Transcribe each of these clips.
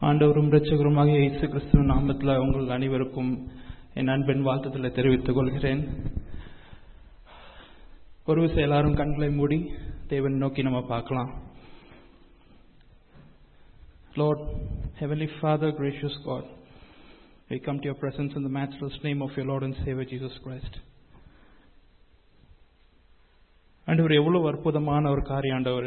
ஆண்டவரும் இரட்சகருமாகிய இயேசு கிறிஸ்துவின் நாமத்தில் உங்கள் அனைவருக்கும் என் அன்பின் வாழ்த்துக்களை தெரிவித்துக் கொள்கிறேன் ஒரு விஷயம் எல்லாரும் கண்களை மூடி தேவன் நோக்கி நம்ம பார்க்கலாம் Lord, Heavenly Father, gracious God, we come to your presence in the matchless name of your Lord and Savior Jesus Christ. ஆண்டவர் எவ்வளவு அற்புதமான ஒரு காரியம் ஆண்டவர்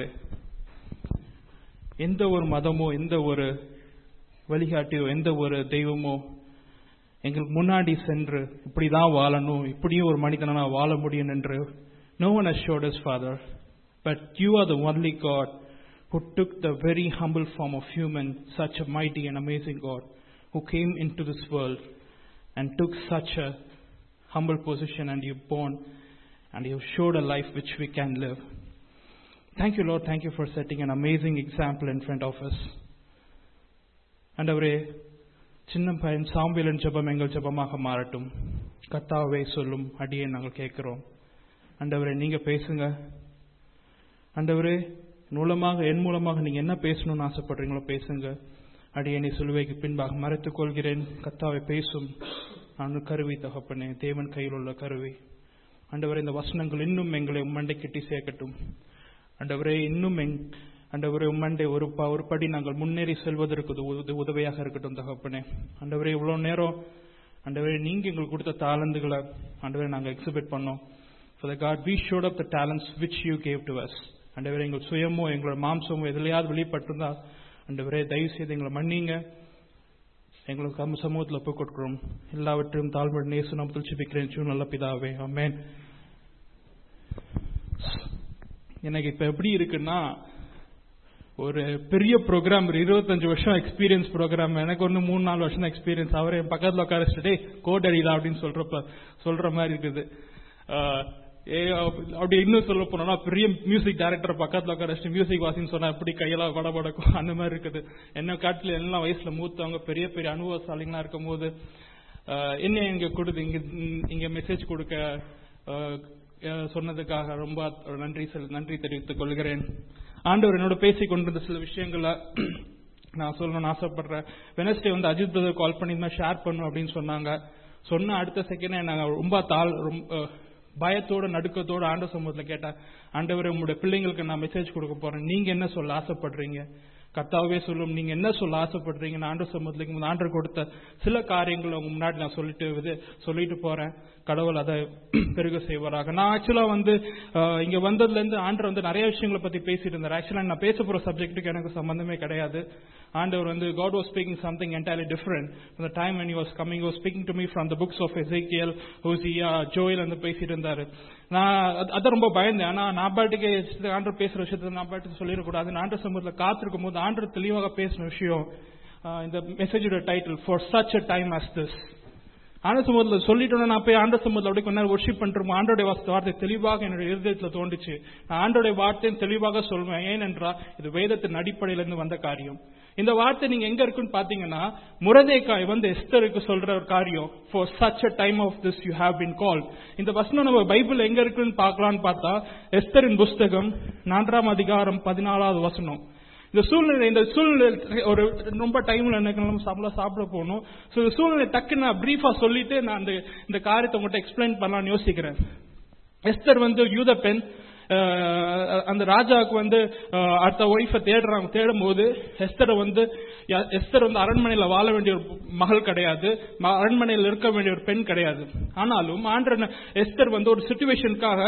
எந்த ஒரு மதமோ எந்த ஒரு வழிகாட்டியோ எந்த ஒரு தெய்வமோ எங்களுக்கு முன்னாடி சென்று இப்படிதான் வாழணும் இப்படியும் ஒரு மனிதனா வாழ முடியும் என்று no one assured us father but you are the only god who took the very humble form of human such a mighty and amazing god who came into this world and took such a humble position and you born and you showed a life which we can live thank you lord thank you for setting an amazing example in front of us ஆண்டவரே சின்ன பையன் சாம்பியலின் ஜெபம் எங்கள் ஜெபமாக மாறட்டும் கத்தாவே சொல்லும் அடியே நாங்கள் கேட்கிறோம் ஆண்டவரே நீங்க பேசுங்க ஆண்டவரே மூலமாக என் மூலமாக நீங்க என்ன பேசணும்னு ஆசைப்படுறீங்களோ பேசுங்க அடியே நீ சிலுவைக்கு பின்பாக மறைத்துக் கொள்கிறேன் கத்தாவை பேசும் நான் கருவி தகப்பனே தேவன் கையில் உள்ள கருவி ஆண்டவரே இந்த வசனங்கள் இன்னும் எங்களை உம்மண்டை கிட்டி சேர்க்கட்டும் ஆண்டவரே இன்னும் எங் ஆண்டவரே உம்மண்டை ஒரு ப- ஒரு படி நாங்கள் முன்னேறி செல்வதற்கு இது உத- உதவியாக இருக்கட்டும் தகப்பனே ஆண்டவரே இவ்வளவு நேரம் ஆண்டவரே நீங்க எங்களுக்கு கொடுத்த தாளந்துகளை ஆண்டவரே நாங்கள் எக்ஸிபிட் பண்ணோம் For the God, we showed up the talents which you gave to us. ஆண்டவரே எங்கள் சுயமோ எங்களோட மாம்சமோ எதுலையாவது வெளிப்பட்டிருந்தா ஆண்டவரே தயவு செய்து எங்களை மன்னிங்க எங்களுக்கு அம்ம சமூகத்தில் ஒப்புக் கொடுக்கிறோம் எல்லாவற்றையும் தாழ்மடி நேசு நாமத்தில் சிபிக்கிறேன் சூ நல்ல பிதாவே ஆமென் எனக்கு இப்ப எப்படி இருக்குன்னா ஒரு பெரிய ப்ரோக்ராம் ஒரு இருபத்தஞ்சு வருஷம் எக்ஸ்பீரியன்ஸ் ப்ரோக்ராம் எனக்கு ஒன்று மூணு நாலு வருஷம் எக்ஸ்பீரியன்ஸ் அவரே என் பக்கத்தில் உட்கார வச்சுட்டு கோட் அடிதா அப்படின்னு சொல்றப்ப சொல்ற மாதிரி இருக்குது ஆஹ், ஏ அப்படி இன்னும் சொல்ல போனோம்னா பெரிய மியூசிக் டைரக்டர் பக்கத்தில் உட்கார வச்சுட்டு மியூசிக் வாசின்னு சொன்னா எப்படி கையெல்லாம் படபடக்கும் அந்த மாதிரி இருக்குது என்ன காட்டில் எல்லாம் வயசுல மூத்தவங்க பெரிய பெரிய அனுபவசாலிங்களா இருக்கும் போது ஆஹ், என்ன இங்க கொடுத்து இங்க இங்க மெசேஜ் கொடுக்க ஆஹ், அஹ், சொன்னதுக்காக ரொம்ப நன்றி செல் நன்றி தெரிவித்துக் கொள்கிறேன் ஆண்டவர் என்னோட பேசிக் கொண்டிருந்த சில விஷயங்களை நான் சொல்லணும்னு ஆசைப்படுறேன் வெனஸ்டே வந்து அஜித் பிரதர் கால் பண்ணி ஷேர் பண்ணும் அப்படின்னு சொன்னாங்க சொன்ன அடுத்த செகண்டே நாங்க ரொம்ப தாள் ரொம்ப அஹ், பயத்தோட நடுக்கத்தோட ஆண்ட சமூகத்தில் கேட்டேன் ஆண்டவர் உங்களுடைய பிள்ளைங்களுக்கு நான் மெசேஜ் கொடுக்க போறேன் நீங்க என்ன சொல்ல ஆசைப்படுறீங்க கர்த்தாவே சொல்லும் நீங்க என்ன சொல்ல ஆசைப்படுறீங்க நான் ஆண்டு சமூகத்துக்கு முன் ஆண்டர் கொடுத்த சில காரியங்களை உங்க முன்னாடி நான் சொல்லிட்டு இது- சொல்லிட்டு போறேன் கடவுள் அதை பெருக செய்வாராக நான் ஆக்சுவலா வந்து அஹ், இங்க வந்ததுல இருந்து ஆண்டர் வந்து நிறைய விஷயங்களை பத்தி பேசிட்டு இருந்தார் ஆக்சுவலா நான் பேச போற சப்ஜெக்ட்டுக்கு எனக்கு சம்பந்தமே கிடையாது ஆண்டவர் வந்து God was speaking something entirely different from the time when he was coming he was speaking to me from the books of Ezekiel Hosea Joel அந்த பேசிட்டு இருந்தாரு நான் அது- அதான் ரொம்ப பயந்தேன் ஆனா நான் பாட்டுக்கு ஆண்டர் பேசுற விஷயத்தை நான் பாட்டுக்கு சொல்லிடக்கூடாது ஆண்டர் சமூகத்துல காத்திருக்கும் போது ஆண்டர் தெளிவாக பேசின விஷயம் ஆஹ், இந்த மெசேஜோட title for such a time as this ஆண்ட சமூகத்தில் சொல்லிட்டோன்னா நான் போய் ஆண்ட சமூகத்தில் அப்படியே கொஞ்ச நேரம் ஒர்ஷிப் பண்ணிட்டு ஆண்டோடைய வார்த்தை வார்த்தை தெளிவாக என்னுடைய இருதயத்தில் தோண்டுச்சு நான் ஆண்டோடைய வார்த்தையும் தெளிவாக சொல்வேன் ஏனென்றால் இது வேதத்தின் அடிப்படையிலிருந்து வந்த காரியம் இந்த வார்த்தை நீங்க எங்க இருக்குன்னு பாத்தீங்கன்னா முரதேக்காய் வந்து எஸ்தருக்கு சொல்ற ஒரு காரியம் for such a time of this you have been called இந்த வசனம் நம்ம பைபிள் எங்க இருக்குன்னு பார்க்கலாம்னு பார்த்தா எஸ்தரின் புஸ்தகம் நான்காம் அதிகாரம் பதினாலாவது வசனம் இந்த சூழ்நிலை இந்த சூழ்நிலை ஒரு ரொம்ப டைம்ல எனக்கு நம்ம சாப்பிட சாப்பிட போகணும் ஸோ இந்த சூழ்நிலை டக்குன்னு நான் பிரீஃபா சொல்லிட்டு நான் அந்த இந்த காரியத்தை உங்கள்கிட்ட எக்ஸ்பிளைன் பண்ணலாம்னு யோசிக்கிறேன் எஸ்தர் வந்து யூத பெண் அஹ், அந்த ராஜாவுக்கு வந்து அஹ், அடுத்த ஒய்ஃபை தேடுறாங்க தேடும் போது எஸ்தரை வந்து ய- எஸ்தர் வந்து அரண்மனையில் வாழ வேண்டிய ஒரு மகள் கிடையாது ம- அரண்மனையில் இருக்க வேண்டிய ஒரு பெண் கிடையாது ஆனாலும் ஆண்டர் எஸ்தர் வந்து ஒரு சுச்சுவேஷனுக்காக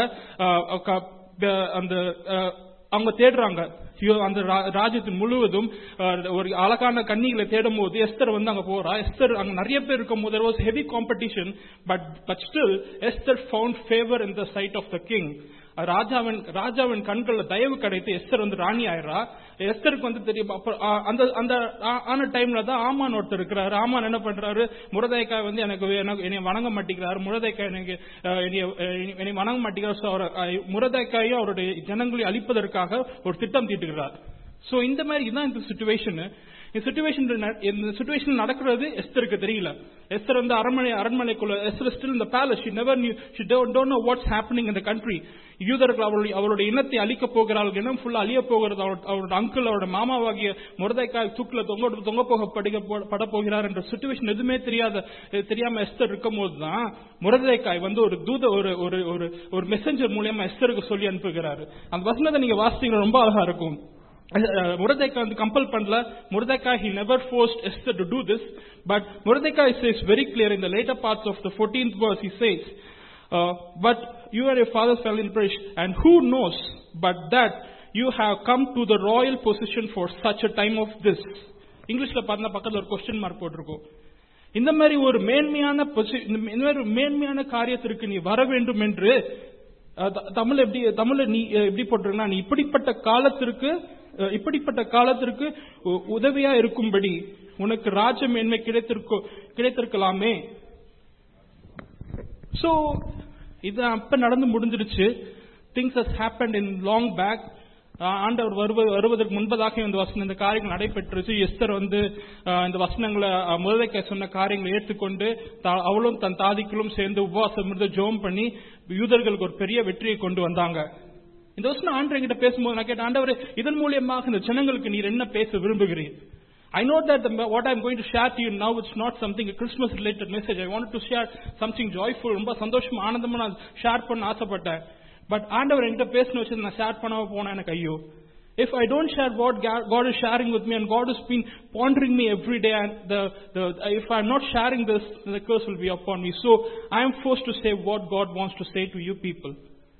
அந்த அஹ், அவங்க தேடுறாங்க ஐயோ, அந்த ரா- ராஜ்யத்தின் முழுவதும் அஹ், ஒரு அழகான கன்னிகளை தேடும் போது எஸ்தர் வந்து அங்க போறா எஸ்தர் அங்க நிறைய பேர் இருக்கும் போது was heavy competition but but still Esther found favour in the sight of the king ராஜாவின் ராஜாவின் கண்கள்ல தயவு கிடைத்து எஸ்தர் வந்து ராணி ஆயிரா எஸ்தருக்கு வந்து தெரியும் அப்ப ஆ, அந்த அந்த ஆ- ஆன டைம்ல தான் ஆமான் ஒருத்தர் இருக்கிறாரு ஆமான் என்ன பண்றாரு முரதைக்காய் வந்து எனக்கு எனக்கு என்னை வணங்க மாட்டேங்கிறாரு முரதைக்காய் எனக்கு அஹ், என்னைய அஹ், என்னை வணங்க மாட்டேங்கிறார் So, அவர் அஹ், முரதைக்காயும் அவருடைய ஜனங்களை அழிப்பதற்காக ஒரு திட்டம் தீட்டுகிறார் சோ இந்த மாதிரி இதுதான் இந்த சுச்சுவேஷன் இந்த சுச்சுவேஷன் இந்த சுச்சுவேஷன் நடக்கிறது எஸ்தருக்கு தெரியல எஸ்தர் வந்து அரண்மனை அரண்மனைக்குள்ள எஸ்தர் ஸ்டில் இந்த palace she never knew she don't know what's happening இந்த கண்ட்ரி யூதர்கள் அவருடைய அவருடைய இனத்தை அழிக்க போகிறார்கள் இனம் ஃபுல்லா அழிய போகிறது அவரோட அவரோட அங்கிள் அவரோட மாமாவாகிய முரதைக்காய் தூக்கில தொங்க தொங்க போக படிக்க போ- பட போகிறார் என்ற சுச்சுவேஷன் எதுவுமே தெரியாத எ- தெரியாம எஸ்தர் இருக்கும் போதுதான் முரதைக்காய் வந்து ஒரு தூத ஒரு ஒரு ஒரு ஒரு மெசஞ்சர் மூலியமா எஸ்தருக்கு சொல்லி அனுப்புகிறாரு அந்த வசனத்தை நீங்க வாசித்தீங்கன்னா ரொம்ப அழகா இருக்கும் Mordecai வந்து compel பண்ணல Mordecai he never forced Esther to do this but Mordecai says very clear in the later parts of the 14th verse he says uh, but you and your father fell in perish and who knows but that you have come to the royal position for such a time of this இங்கிலீஷ்ல பார்த்தா பக்கத்துல ஒரு question mark போட்டிருக்கும் இந்த மாதிரி ஒரு மேன்மையான posi- இந்த மாதிரி ஒரு மேன்மையான காரியத்திற்கு நீ வர வேண்டும் என்று அஹ், த- தமிழ் எப்படி தமிழ்ல நீ அஹ், எப்படி போட்டிருக்கா நீ இப்படிப்பட்ட காலத்திற்கு அஹ், இப்படிப்பட்ட காலத்திற்கு உ- உதவியா இருக்கும்படி உனக்கு ராஜ மேன்மை கிடைத்திருக்கோ கிடைத்திருக்கலாமே சோ இது அப்ப நடந்து முடிஞ்சிருச்சு things has happen in long back ஆண்டவர் வருவ- வருவதற்கு முன்பதாக இந்த வசனம் இந்த காரியங்கள் நடைபெற்றுச்சு எஸ்தர் வந்து ஆஹ், இந்த வசனங்களை முதலைக்க சொன்ன காரியங்களை ஏற்றுக்கொண்டு தா- அவளும் தன் தாதிக்களும் சேர்ந்து உபவாசம் இருந்து ஜோம் பண்ணி யூதர்களுக்கு ஒரு பெரிய வெற்றியை கொண்டு வந்தாங்க இந்த வசனம் ஆண்டவர் என்கிட்ட பேசும்போது நான் கேட்டேன் ஆண்டவர் இதன் மூலியமாக இந்த ஜனங்களுக்கு நீர் என்ன பேச விரும்புகிறீர் I know that the, what I'm going to share to you now it's not something a Christmas related message. I wanted to share something joyful. ரொம்ப சந்தோஷமா ஆனந்தமா நான் ஷேர் பண்ண ஆசைப்பட்டேன் பட் ஆண்டவர் என்கிட்ட பேசின வச்சு நான் ஷேர் பண்ணாம போனா எனக்கு ஐயோ If I don't share what God God is sharing with me and God has been pondering me every day and the, the, if I'm not sharing this, then the curse will be upon me. So I am forced to say what God wants to say to you people.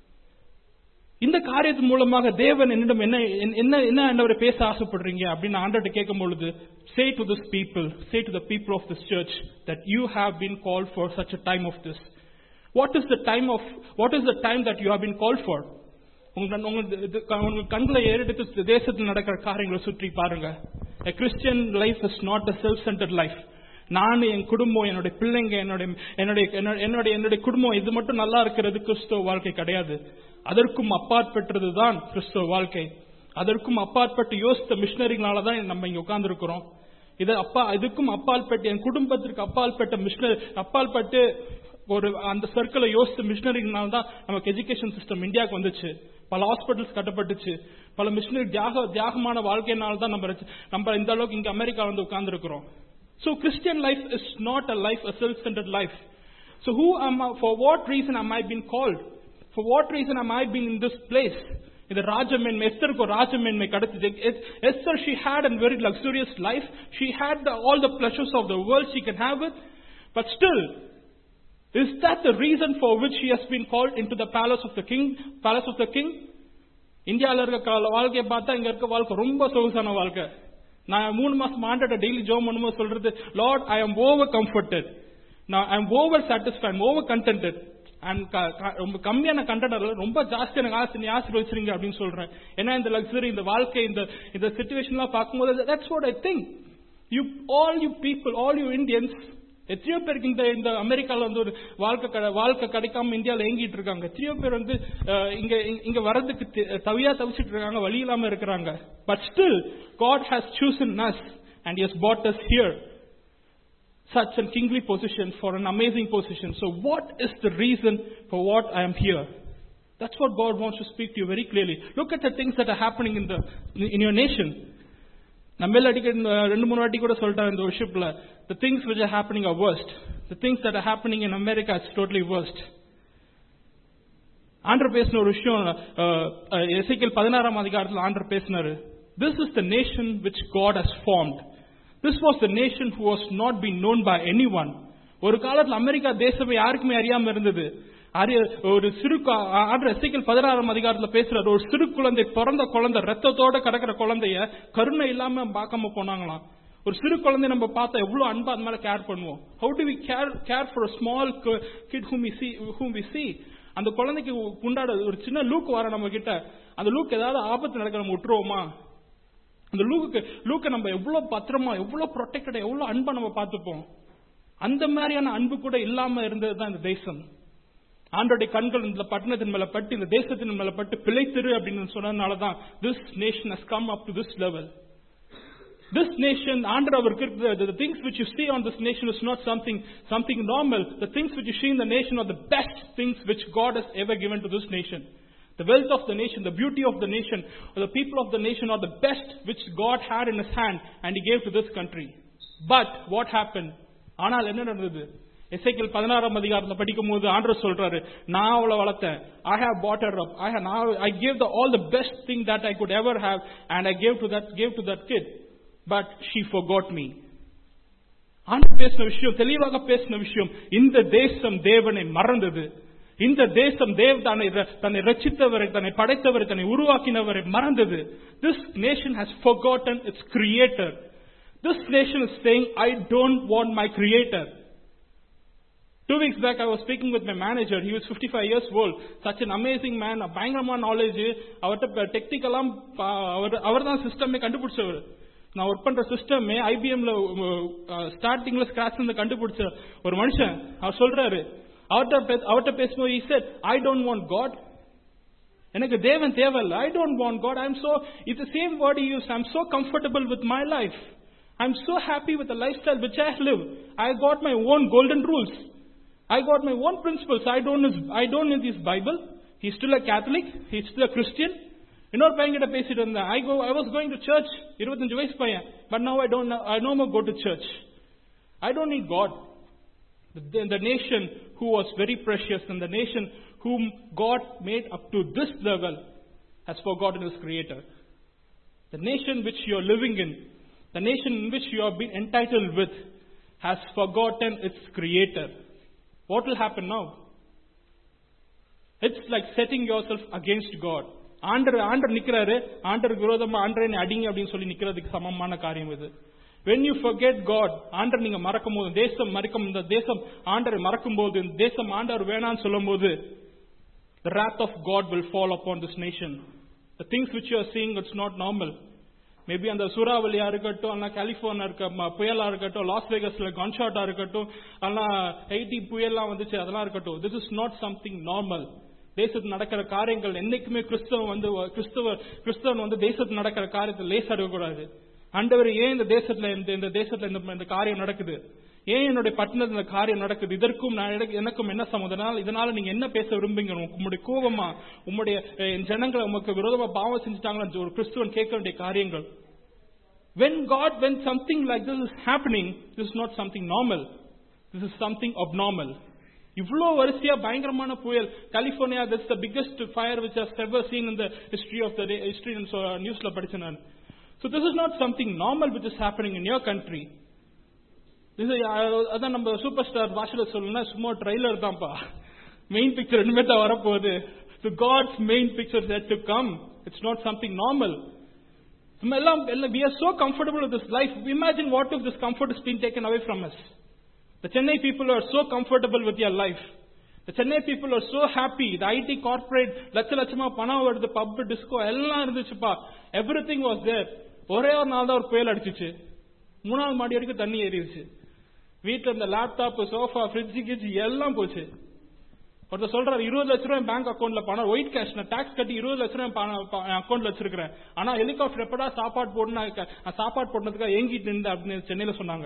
இந்த காரியத்தின் மூலமாக தேவன் என்னிடம் என்ன என்ன என்ன ஆண்டவரை பேச ஆசைப்படுறீங்க அப்படின்னு ஆண்டவர்கிட்ட கேட்கும் பொழுது say to this people say to the people of this church that you have been call for such a time of this what is the time of what is the time that you have been call for உங்க உங்க இது- உங்க கண்களை ஏறெடுத்து தேசத்தில் நடக்கிற காரியங்களை சுற்றி பாருங்க A Christian life is not a self-centered life. நான் என் குடும்பம் என்னுடைய பிள்ளைங்க என்னுடைய என்னுடைய என்னுடைய என்னுடைய குடும்பம் இது மட்டும் நல்லா இருக்கிறது கிறிஸ்தவ வாழ்க்கை கிடையாது அதற்கும் அப்பாற்பட்டது தான் கிறிஸ்தவ வாழ்க்கை அதற்கும் அப்பாற்பட்டு யோசித்த மிஷினரிகளால தான் நம்ம இங்க உட்கார்ந்துருக்கிறோம் இது அப்பா இதுக்கும் அப்பால்பட்டு என் குடும்பத்திற்கு அப்பால்பட்ட மிஷினரி அப்பால்பட்டு ஒரு அந்த சர்க்கிளை யோசித்த மிஷினரினால தான் நமக்கு எஜுகேஷன் சிஸ்டம் இந்தியாவுக்கு வந்துச்சு பல ஹாஸ்பிட்டல்ஸ் கட்டப்பட்டுச்சு பல மிஷினரி தியாக தியாகமான வாழ்க்கையினால தான் நம்ம ரசி- நம்ம இந்த அளவுக்கு இங்க அமெரிக்கா வந்து உட்கார்ந்துருக்கிறோம் So Christian life is not a life, a self-centered life. So who am I, for what reason am I being called? For what reason am I being in this place? இந்த ராஜமேன்மை எஸ்தருக்கு ஒரு ராஜமேன்மை கிடைச்சது Esther she had a very luxurious life she had the, all the pleasures of the world she can have it but still is that the reason for which she has been called into the palace of the king palace of the king இந்தியாவில் இருக்க கா- வாழ்க்கையை பார்த்தா இங்க இருக்க வாழ்க்கை ரொம்ப சொகுசான வாழ்க்கை நான் மூணு மாசம் ஆண்டோட டெய்லி ஜோம் பண்ணும்போது சொல்றது Lord I am over comforted நான் I am over satisfied over contented and ரொம்ப கம்மியான கண்டென்ட் ரொம்ப ஜாஸ்தி எனக்கு ஆசை நீ ஆசீர்வச்சிருங்க அப்படின்னு சொல்றேன் ஏன்னா இந்த லக்ஸரி இந்த வாழ்க்கை இந்த இந்த சுச்சுவேஷன்லாம் பார்க்கும்போது that's what I think you all you people all you Indians எத்தனையோ பேருக்கு இந்த இந்த அமெரிக்கால வந்து ஒரு வாழ்க்கை கட- வாழ்க்கை கிடைக்காம இந்தியாவில் ஏங்கிட்டு இருக்காங்க எத்தனையோ பேர் வந்து அஹ், இங்க இங்க- இங்க வர்றதுக்கு தி- தவியா தவிச்சிட்டு இருக்காங்க வழி இல்லாம இருக்கிறாங்க but still God has chosen us and has put us here such a kingly position for an amazing position. So what is the reason for what I am here? That's what God wants to speak to you very clearly. Look at the things that are happening in the in your nation. நம்ம அடிக்க ரெண்டு மூணு வாட்டி கூட சொல்லிட்டாங்க இந்த விஷயத்துல the things which are happening are worst. The things that are happening in America is totally worst. ஆண்டர் பேசின ஒரு விஷயம் எசைக்கல் பதினாறாம் அதிகாரத்தில் ஆண்டர் பேசினாரு This is the nation which God has formed. This was the nation who was not being known by anyone. ஒரு காலத்துல அமெரிக்கா தேசமே யாருக்குமே அறியாம இருந்தது அறிய ஒரு சிறு கா- ஆண்டர் எசைக்கல் பதினாறாம் அதிகாரத்துல பேசுறாரு ஒரு சிறு குழந்தை பிறந்த குழந்தை ரத்தத்தோட கிடக்கிற குழந்தைய கருணை இல்லாம பார்க்காம போனாங்களாம் ஒரு சிறு குழந்தை நம்ம பார்த்தா எவ்வளவு அன்பா அது மேல கேர் பண்ணுவோம் how do we care care for small kid whom we see whom we see அந்த குழந்தைக்கு உண்டாட ஒரு சின்ன லூக் வர நம்ம கிட்ட அந்த லூக் ஏதாவது ஆபத்து நடக்க நம்ம விட்டுருவோமா அந்த லூக்கு லூக்கை நம்ம எவ்வளவு பத்திரமா எவ்வளவு ப்ரொடெக்டடா எவ்வளவு அன்பா நம்ம பார்த்துப்போம் அந்த மாதிரியான அன்பு கூட இல்லாம இருந்தது தான் இந்த தேசம் ஆண்டோடைய கண்கள் இந்த பட்டணத்தின் மேல பட்டு இந்த தேசத்தின் மேல பட்டு பிழைத்திரு அப்படின்னு சொன்னதுனால தான் this nation has come up to this level this nation under our the, the, the things which you see on this nation is not something something normal the things which you see in the nation are the best things which god has ever given to this nation the wealth of the nation the beauty of the nation or the people of the nation are the best which god had in his hand and he gave to this country but what happened ஆனால் என்ன நடந்தது எஸ்ஐக்கில் பதினாறாம் அதிகாரத்தில் படிக்கும் போது ஆண்டர் சொல்றாரு நான் அவளை வளர்த்தேன் ஐ ஹேவ் பாட்டர் up I have I gave the all the best thing that I could ever have and I gave to that gave to that kid but she forgot me and பேசின விஷயம் தெளிவாக பேசின விஷயம் இந்த தேசம் தேவனை மறந்தது இந்த தேசம் தேவ் தன்னை தன்னை ரச்சித்தவரை தன்னை படைத்தவரை தன்னை உருவாக்கினவரை மறந்தது this nation has forgotten its creator this nation is saying I don't want my creator Two weeks back, I was speaking with my manager. He was 55 years old. Such an amazing man, a பயங்கரமான knowledge அவர்கிட்ட டெக்னிக்கெல்லாம் அவர் அவர் தான் சிஸ்டமே கண்டுபிடிச்சவர் நான் work பண்ற சிஸ்டமே ஐபிஎம்ல ஸ்டார்டிங்ல scratch இருந்து கண்டுபிடிச்ச ஒரு மனுஷன் அவர் சொல்றாரு அவர்கிட்ட அவர்கிட்ட பேசும்போது he said I don't want God எனக்கு தேவன் தேவையில்ல I don't want God I am so it same word use I am so comfortable with my life I am so happy with life style which I live I got my own golden rules I got my own principles. I don't, I don't need this Bible. He's still a Catholic. He's still a Christian. இன்னொரு பையன் கிட்ட பேசிட்டு இருந்தேன் I go I was going to church இருபத்தஞ்சு வயசு பையன் but now I don't I no more go to church I don't need God the nation who was very precious and the nation whom God made up to this level has forgotten his creator. The nation which you are living in, the nation in which you have been entitled with, has forgotten its creator. What will happen now? It's like setting yourself against God. ஆண்டர் ஆண்டர் நிக்கிறாரு ஆண்டருக்கு விரோதமா ஆண்டரை அடிங்க அப்படின்னு சொல்லி நிக்கிறதுக்கு சமமான காரியம் இது when you forget God ஆண்டர் நீங்க மறக்கும் போது தேசம் மறக்கும் இந்த தேசம் ஆண்டரை மறக்கும் போது இந்த தேசம் ஆண்டவர் வேணான்னு சொல்லும் போது the wrath of God will fall upon this nation the things which you are seeing it's not normal maybe அந்த சூறாவளியா இருக்கட்டும் அல்ல கலிபோர்னியா இருக்க புயலா இருக்கட்டும் லாஸ் வேகஸ்ல கன்ஷாட்டா இருக்கட்டும் அல்ல ஹைட்டி புயல்லாம் வந்துச்சு அதெல்லாம் இருக்கட்டும் this is not something normal தேசத்தில் நடக்கிற காரியங்கள் என்னைக்குமே கிறிஸ்தவன் வந்து கிறிஸ்தவ கிறிஸ்தவன் வந்து தேசத்தில் நடக்கிற காரியத்தை லேஸ் கூடாது ஆண்டவர் ஏன் இந்த தேசத்துல இந்த இந்த தேசத்துல இந்த இந்த காரியம் நடக்குது ஏன் என்னுடைய பட்டணத்துல இந்த காரியம் நடக்குது இதற்கும் நான் எனக்கு- எனக்கும் என்ன சம்மதம் இதனால நீங்க என்ன பேச விரும்புங்க உங்களுடைய கோபமா உங்களுடைய அஹ், ஜனங்களை உமக்கு விரோதமா பாவம் செஞ்சுட்டாங்களா ஒரு கிறிஸ்துவன் கேட்க வேண்டிய காரியங்கள் when God, when something like this is happening, this is not something normal. This is something abnormal. இவ்வளோ வரிசையா பயங்கரமான புயல் California this the biggest fire which has ever seen in the history of the history நியூஸ்ல படிச்சேன் நான் so this is not something normal which is happening in your country இது அதான் நம்ம சூப்பர் ஸ்டார் பாஷையில சொல்லணும்னா சும்மா ட்ரைலர் தான்ப்பா மெயின் பிக்சர் ரெண்டுமே தான் வரப்போகுது so God's main picture set to come it's not something normal நம்ம எல்லாம் எல்லாம் we are so comfortable with this life imagine what if this comfort is being taken away from us the chennai people are so comfortable with their life the chennai people are so happy the it corporate லட்ச லட்சமா பணம் வருது பப் disco எல்லாம் இருந்துச்சுப்பா everything was there ஒரே ஒரு நாள் தான் ஒரு புயல் அடிச்சுச்சு மூணாவது மாடி வரைக்கும் தண்ணி ஏறிடுச்சு வீட்டுல இந்த லேப்டாப் சோஃபா ஃப்ரிட்ஜ் கிட்ஜ் எல்லாம் போச்சு ஒருத்தர் சொல்றாரு இருபது லட்ச ரூபாய் பேங்க் அக்கௌண்ட்ல பணம் ஒயிட் கேஷ் நான் டாக்ஸ் கட்டி இருபது லட்ச ரூபாய் அக்கௌண்ட்ல வச்சிருக்கிறேன் ஆனா ஹெலிகாப்டர் எப்படா சாப்பாடு போட்டு நான் க- நான் சாப்பாடு போடுறதுக்காக ஏங்கிட்டு இருந்தேன் அப்படின்னு சென்னையில சொன்னாங்க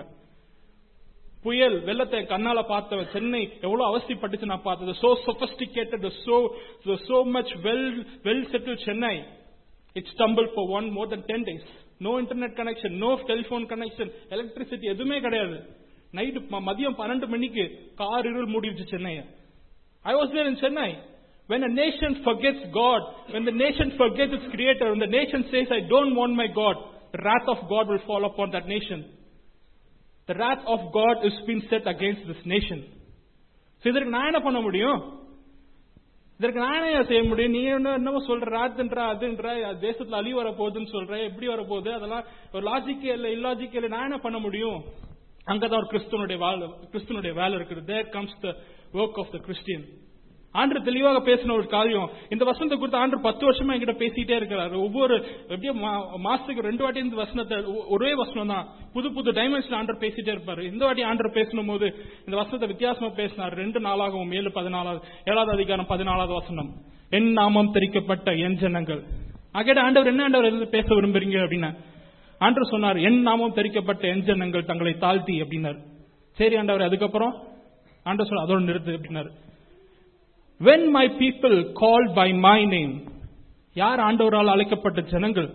புயல் வெள்ளத்தை கண்ணால பார்த்த சென்னை எவ்வளவு அவசியப்பட்டுச்சு நான் பார்த்தது so sophisticated so so much well well settle Chennai it stumble for one more then ten days no internet connection no telephone connection electricity எதுவுமே கிடையாது நைட்டு மதியம் பன்னெண்டு மணிக்கு கார் இருள் மூடிடுச்சு சென்னையை I was there in Chennai. When a nation forgets God, when the nation forgets its creator, when the nation says, I don't want my God, the wrath of God will fall upon that nation. The wrath of God is being set against this nation. So இதற்கு நான் என்ன பண்ண முடியும் இதற்கு நான் என்ன செய்ய முடியும் நீ என்ன என்னமோ சொல்ற ராத்துன்ற அதுன்ற அது தேசத்துல அழி வர போகுதுன்னு சொல்ற எப்படி வர போகுது அதெல்லாம் ஒரு லாஜிக்கே இல்ல இல்லாஜிக்கே இல்ல நான் என்ன பண்ண முடியும் அங்கதான் ஒரு கிறிஸ்துவனுடைய வேலை கிறிஸ்துவனுடைய வேலை இருக்குது there comes the work of the Christian and தெளிவாக பேசின ஒரு காரியம் இந்த வசனத்தை குறித்து ஆண்டு பத்து வருஷமா என்கிட்ட பேசிட்டே இருக்கிறாரு ஒவ்வொரு எப்படியோ மா- மாசத்துக்கு ரெண்டு வாட்டி இந்த வசனத்தை ஒ- ஒரே வசனம் தான் புது புது டைமென்ஷன் ஆண்டர் பேசிட்டே இருப்பாரு இந்த வாட்டி ஆண்டர் பேசணும் போது இந்த வசனத்தை வித்தியாசமா பேசினார் ரெண்டு நாளாகவும் ஏழு பதினாலாவது ஏழாவது அதிகாரம் பதினாலாவது வசனம் என் நாமம் தெரிக்கப்பட்ட என் ஜனங்கள் அகேட ஆண்டவர் என்ன ஆண்டவர் எதுல பேச விரும்புறீங்க அப்படின்னா ஆண்டவர் சொன்னார் என் நாமம் தெரிக்கப்பட்ட என் ஜனங்கள் தங்களை தாழ்த்தி அப்படின்னாரு சரி ஆண்டவர் அதுக்கப்புறம் ஆண்டவர் சொல்ல அதோட நிறுத்து அப்படின்னாரு when my people called by my name யார் ஆண்டவரால் அழைக்கப்பட்ட ஜனங்கள்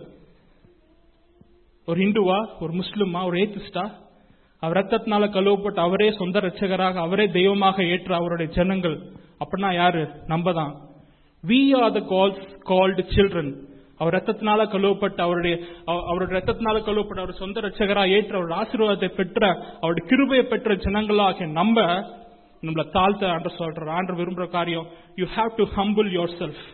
ஒரு இந்துவா ஒரு முஸ்லிமா ஒரு ஏத்திஸ்டா அவர் ரத்தத்தினால கழுவப்பட்ட அவரே சொந்த ரட்சகராக அவரே தெய்வமாக ஏற்ற அவருடைய ஜனங்கள் அப்படின்னா யாரு நம்ம தான் we are the calls called children அவர் ரத்தத்தினால கழுவப்பட்ட அவருடைய அவ- அவருடைய ரத்தத்தினால கழுவப்பட்ட அவர் சொந்த ரட்சகராக ஏற்ற அவருடைய ஆசீர்வாதத்தை பெற்ற அவருடைய கிருபையை பெற்ற ஜனங்களாகிய நம்ம நம்மள தாழ்த்த ஆண்டர் சொல்ற ஆண்டர் விரும்புற காரியம் you have to humble yourself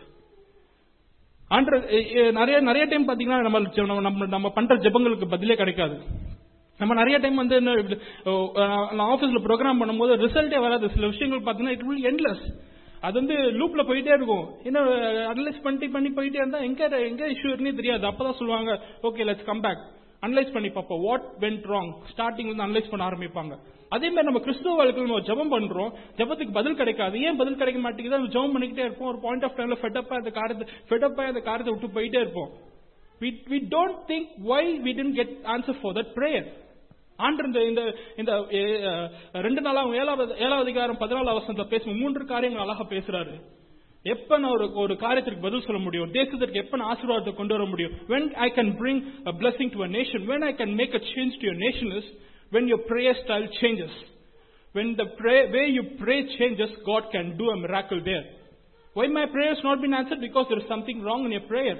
ஆண்டர் எ- எ- நிறைய நிறைய டைம் பாத்தீங்கன்னா நம்ம நம்ம- நம்ம நம்ம பண்ற ஜெபங்களுக்கு பதிலே கிடைக்காது நம்ம நிறைய டைம் வந்து என்ன இப்படி, ஓ, அஹ், நான் ஆபீஸ்ல ப்ரோக்ராம் பண்ணும்போது ரிசல்ட்டே வராது சில விஷயங்கள் பாத்தீங்கன்னா இட் வில் எண்ட்லெஸ் அது வந்து லூப்ல போயிட்டே இருக்கும் என்ன அனலைஸ் பண்ணி பண்ணி போயிட்டே இருந்தா எங்க எங்க இஷ்யூ இருக்குன்னே தெரியாது அப்பதான் சொல்லுவாங்க okay let's come back analyse பண்ணி பார்ப்போம் வாட் வென்ட் ராங் ஸ்டார்டிங் வந்து அனலைஸ் பண்ண ஆரம்பிப்பாங்க அதே மாதிரி நம்ம கிறிஸ்துவ வாழ்க்கையில் நம்ம ஜெபம் பண்றோம் ஜெபத்துக்கு பதில் கிடைக்காது ஏன் பதில் கிடைக்க மாட்டேங்குது நம்ம ஜெபம் பண்ணிக்கிட்டே இருப்போம் ஒரு பாயிண்ட் ஆஃப் டைம்ல ஃபெட்டப்பா அந்த காரியத்தை ஃபெட்டப்பா அந்த காரியத்தை விட்டு போயிட்டே இருப்போம் we we don't think why we didn't get answer for that prayer ஆண்டு இந்த இந்த இந்த எ, அஹ், ரெண்டு நாளாக ஏழாவது ஏழாவது அதிகாரம் பதினாலாவது வசனத்துல பேசும் மூன்று காரியங்கள் அழகா பேசுறாரு எப்ப நான் ஒரு ஒரு காரியத்திற்கு பதில் சொல்ல முடியும் தேசத்திற்கு எப்ப நான் ஆசீர்வாதத்தை கொண்டு வர முடியும் when i can bring a blessing to a nation when i can make a change to your nation is when your prayer style changes when the pray, way you pray changes god can do a miracle there why my prayer has not been answered because there is something wrong in your prayer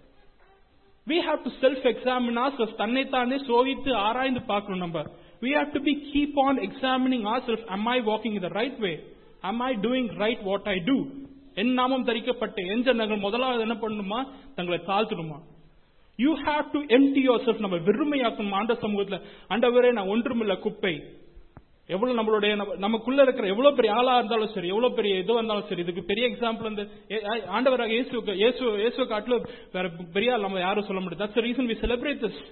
we have to self examine ourselves தன்னைத்தானே சோதித்து ஆராய்ந்து பார்க்கணும் நம்ம we have to be keep on examining ourselves am i walking in the right way am i doing right what i do என் நாமம் தரிக்கப்பட்ட என் ஜனங்கள் முதலாவது என்ன பண்ணணுமா தங்களை தாழ்த்தணுமா you have to empty yourself நம்ம வெறுமையாக்கணும் ஆண்ட சமூகத்துல ஆண்டவரே நான் ஒன்றுமில்ல குப்பை எவ்வளவு நம்மளுடைய நம்ம- நமக்குள்ள இருக்கிற எவ்வளவு பெரிய ஆளா இருந்தாலும் சரி எவ்வளவு பெரிய இதுவா இருந்தாலும் சரி இதுக்கு பெரிய எக்ஸாம்பிள் வந்து ஏ- ஆ- ஆண்டவராக இயேசுக்கு இயேசு இயேசு காட்டிலும் வேற பெரிய ஆள் நம்ம யாரும் சொல்ல முடியாது that's reason we celebrate this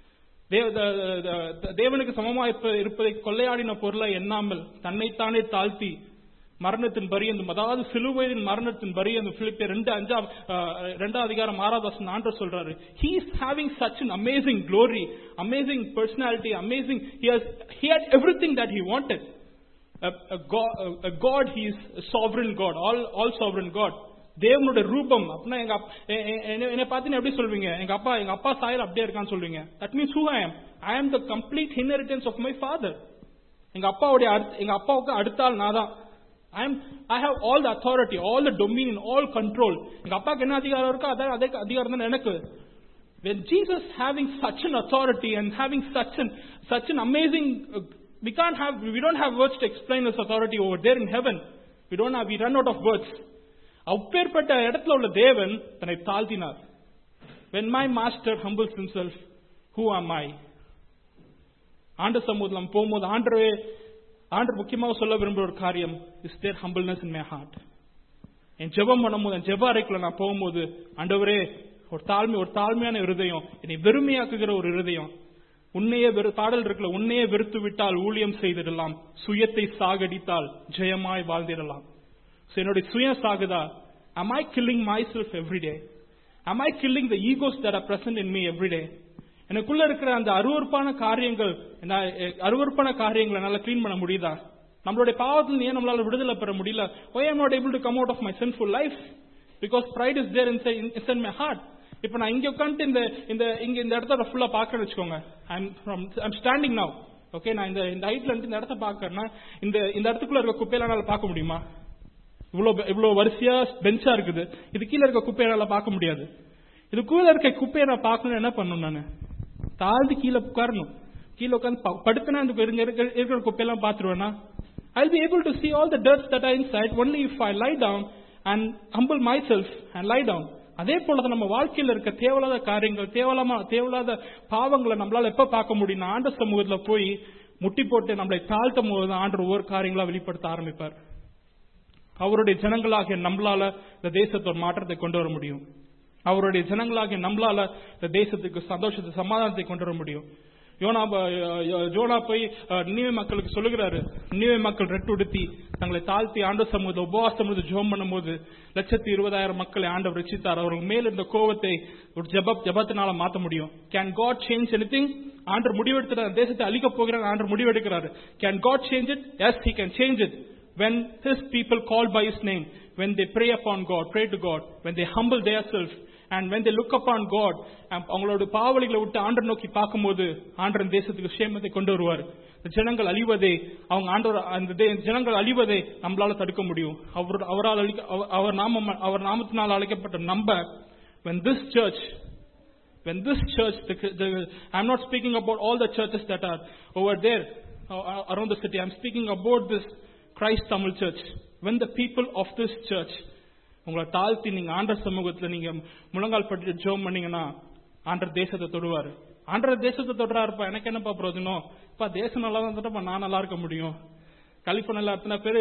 தேவனுக்கு சமமா இருப்ப- இருப்பதை கொள்ளையாடின பொருளை எண்ணாமல் தன்னைத்தானே தாழ்த்தி மரணத்தின் பரியந்தும் அதாவது சிலுவையின் மரணத்தின் பரியந்தும் பிலிப்பியர் ரெண்டு அஞ்சாம் அஹ், ரெண்டாம் அதிகாரம் ஆறாவது வசனம் ஆண்டவர் சொல்றாரு he is having such an amazing glory amazing personality amazing he has he had everything that he wanted a, a, God, a God he is a sovereign God all all sovereign God தேவனுடைய ரூபம் அப்படின்னா எங்க அப்- எ- எ- என்னை- என்னை பார்த்தீங்கன்னா எப்படி சொல்வீங்க எங்க அப்பா எங்க அப்பா சாயல் அப்படியே இருக்கான்னு சொல்வீங்க that means who I am I am the complete inheritance of my father எங்க அப்பாவுடைய அடுத்த- எங்க அப்பாவுக்கு அடுத்த ஆள் நான் தான் ஐ am I have all the authority all the dominion all control எங்க அப்பாவுக்கு என்ன அதிகாரம் இருக்கோ அதே அதே அதிகாரம் தான் எனக்கு when Jesus having such an authority and having such an such an amazing uh, we can't have we don't have words to explain his authority over there in heaven we don't have we run out of words அப்பேற்பட்ட இடத்துல உள்ள தேவன் தன்னை தாழ்த்தினார் when my master humbles himself who am I ஆண்டு சமூகத்தில் நம்ம போகும்போது ஆண்டரவே ஆண்டர் முக்கியமாக சொல்ல விரும்புகிற ஒரு காரியம் is there humbleness in my heart என் ஜெபம் பண்ணும்போது என் ஜெப அறைக்குள்ள நான் போகும்போது ஆண்டவரே ஒரு தாழ்மை ஒரு தாழ்மையான இருதயம் என்னை வெறுமையாக்குகிற ஒரு இருதயம் உன்னையே வெறு பாடல் இருக்குல்ல உன்னையே வெறுத்து விட்டால் ஊழியம் செய்திடலாம் சுயத்தை சாகடித்தால் ஜெயமாய் வாழ்ந்திடலாம் So, என்னுடைய சுயம் சாகுதா am I killing myself every day am I killing the egos that are present in me every day எனக்குள்ள இருக்கிற அந்த அருவருப்பான காரியங்கள் நான், எ, அருவருப்பான காரியங்களை என்னால க்ளீன் பண்ண முடியுதா நம்மளுடைய பாவத்தில் ஏன் நம்மளால விடுதலை பெற முடியல why am not able to come out of my sinful life because pride is there inside, inside my heart இப்ப நான் இங்க உட்காந்துட்டு இந்த இந்த இங்க இந்த இடத்த ஃபுல்லா பாக்கறேன்னு வச்சுக்கோங்க I'm from I'm standing now okay நான் இந்த இந்த ஹைட்ல இருந்து இந்த இடத்த பாக்கறேன்னா இந்த இந்த இடத்துக்குள்ள இருக்க குப்பையில என்னால பார்க்க முடியுமா இவ்வளவு இவ்வளவு வரிசையா பெஞ்சா இருக்குது இது கீழே இருக்க குப்பையை என்னால பார்க்க முடியாது இது கீழே இருக்க குப்பையை நான் பார்க்கணும் என்ன பண்ணணும் நானு தாழ்ந்து கீழே உட்காரணும் கீழே உட்காந்து ப- படுத்தனா இந்த இருங்க இருக்கிற இருக்கிற குப்பையெல்லாம் பார்த்துருவேனா I'll be able to see all the dirt that are inside only if I lie down and humble myself and lie down. அதே போலதான் நம்ம வாழ்க்கையில இருக்க தேவையில்லாத காரியங்கள் தேவையில்லாம தேவையில்லாத பாவங்களை நம்மளால எப்ப பார்க்க முடியும் ஆண்ட சமூகத்துல போய் முட்டி போட்டு நம்மளை தாழ்த்தும் போது ஆண்டு ஒவ்வொரு காரியங்களா வெளிப்படுத்த ஆரம்பிப்பார் அவருடைய ஜனங்களாகிய நம்மளால இந்த தேசத்தை ஒரு மாற்றத்தை கொண்டு வர முடியும் அவருடைய ஜனங்களாகிய நம்மளால இந்த தேசத்துக்கு சந்தோஷத்தை சமாதானத்தை கொண்டு வர முடியும் யோனா ப- யோ- ஜோனா போய் அஹ், நினிவே மக்களுக்கு சொல்லுகிறாரு நினிவே மக்கள் ரெட்டுடுத்தி தங்களை தாழ்த்தி ஆண்டு சமூகத்தை உபவாசம் ஜோம் பண்ணும்போது லட்சத்தி இருபதாயிரம் மக்களை ஆண்டவர் ரட்சித்தார் அவர்கள் மேல் இருந்த கோவத்தை ஒரு ஜப ஜபத்தினால மாத்த முடியும் கேன் காட் சேஞ்ச் எனிதிங் ஆண்டர் முடிவெடுத்த தேசத்தை அழிக்க போகிறார் ஆண்டர் முடிவெடுக்கிறாரு can God change it yes he can change it when his people call by his name, when they pray upon God, pray to God, when they humble themselves, and when they look upon God, and அவங்களோட பாவலிகளை விட்டு ஆண்டர் நோக்கி பார்க்கும்போது ஆண்டர் தேசத்துக்கு சேமத்தை கொண்டு வருவார் இந்த ஜனங்கள் அழிவதை அவங்க ஆண்டவர் அந்த தே- ஜனங்கள் அழிவதை நம்மளால தடுக்க முடியும் அவர் அவரால் அழிக்க அவர்- அவர் நாமம் அவர் நாமத்தினால் அழைக்கப்பட்ட நம்ப when this church when this church, the, the, I'm not speaking about all the churches that are over there uh, around the city. I'm speaking about this Christ Tamil church. When the people of this church, உங்களை தாழ்த்தி நீங்க ஆண்டர் சமூகத்துல நீங்க முழங்கால் பட்டு ஜோம் பண்ணீங்கன்னா ஆண்டர் தேசத்தை தொடுவாரு ஆண்டர் தேசத்தை தொடுறாருப்பா எனக்கு என்னப்பா பிரயோஜனம் இப்ப தேசம் நல்லா தான் தொட்டப்பா நான் நல்லா இருக்க முடியும் கலிபோர்னியால அத்தனை பேர்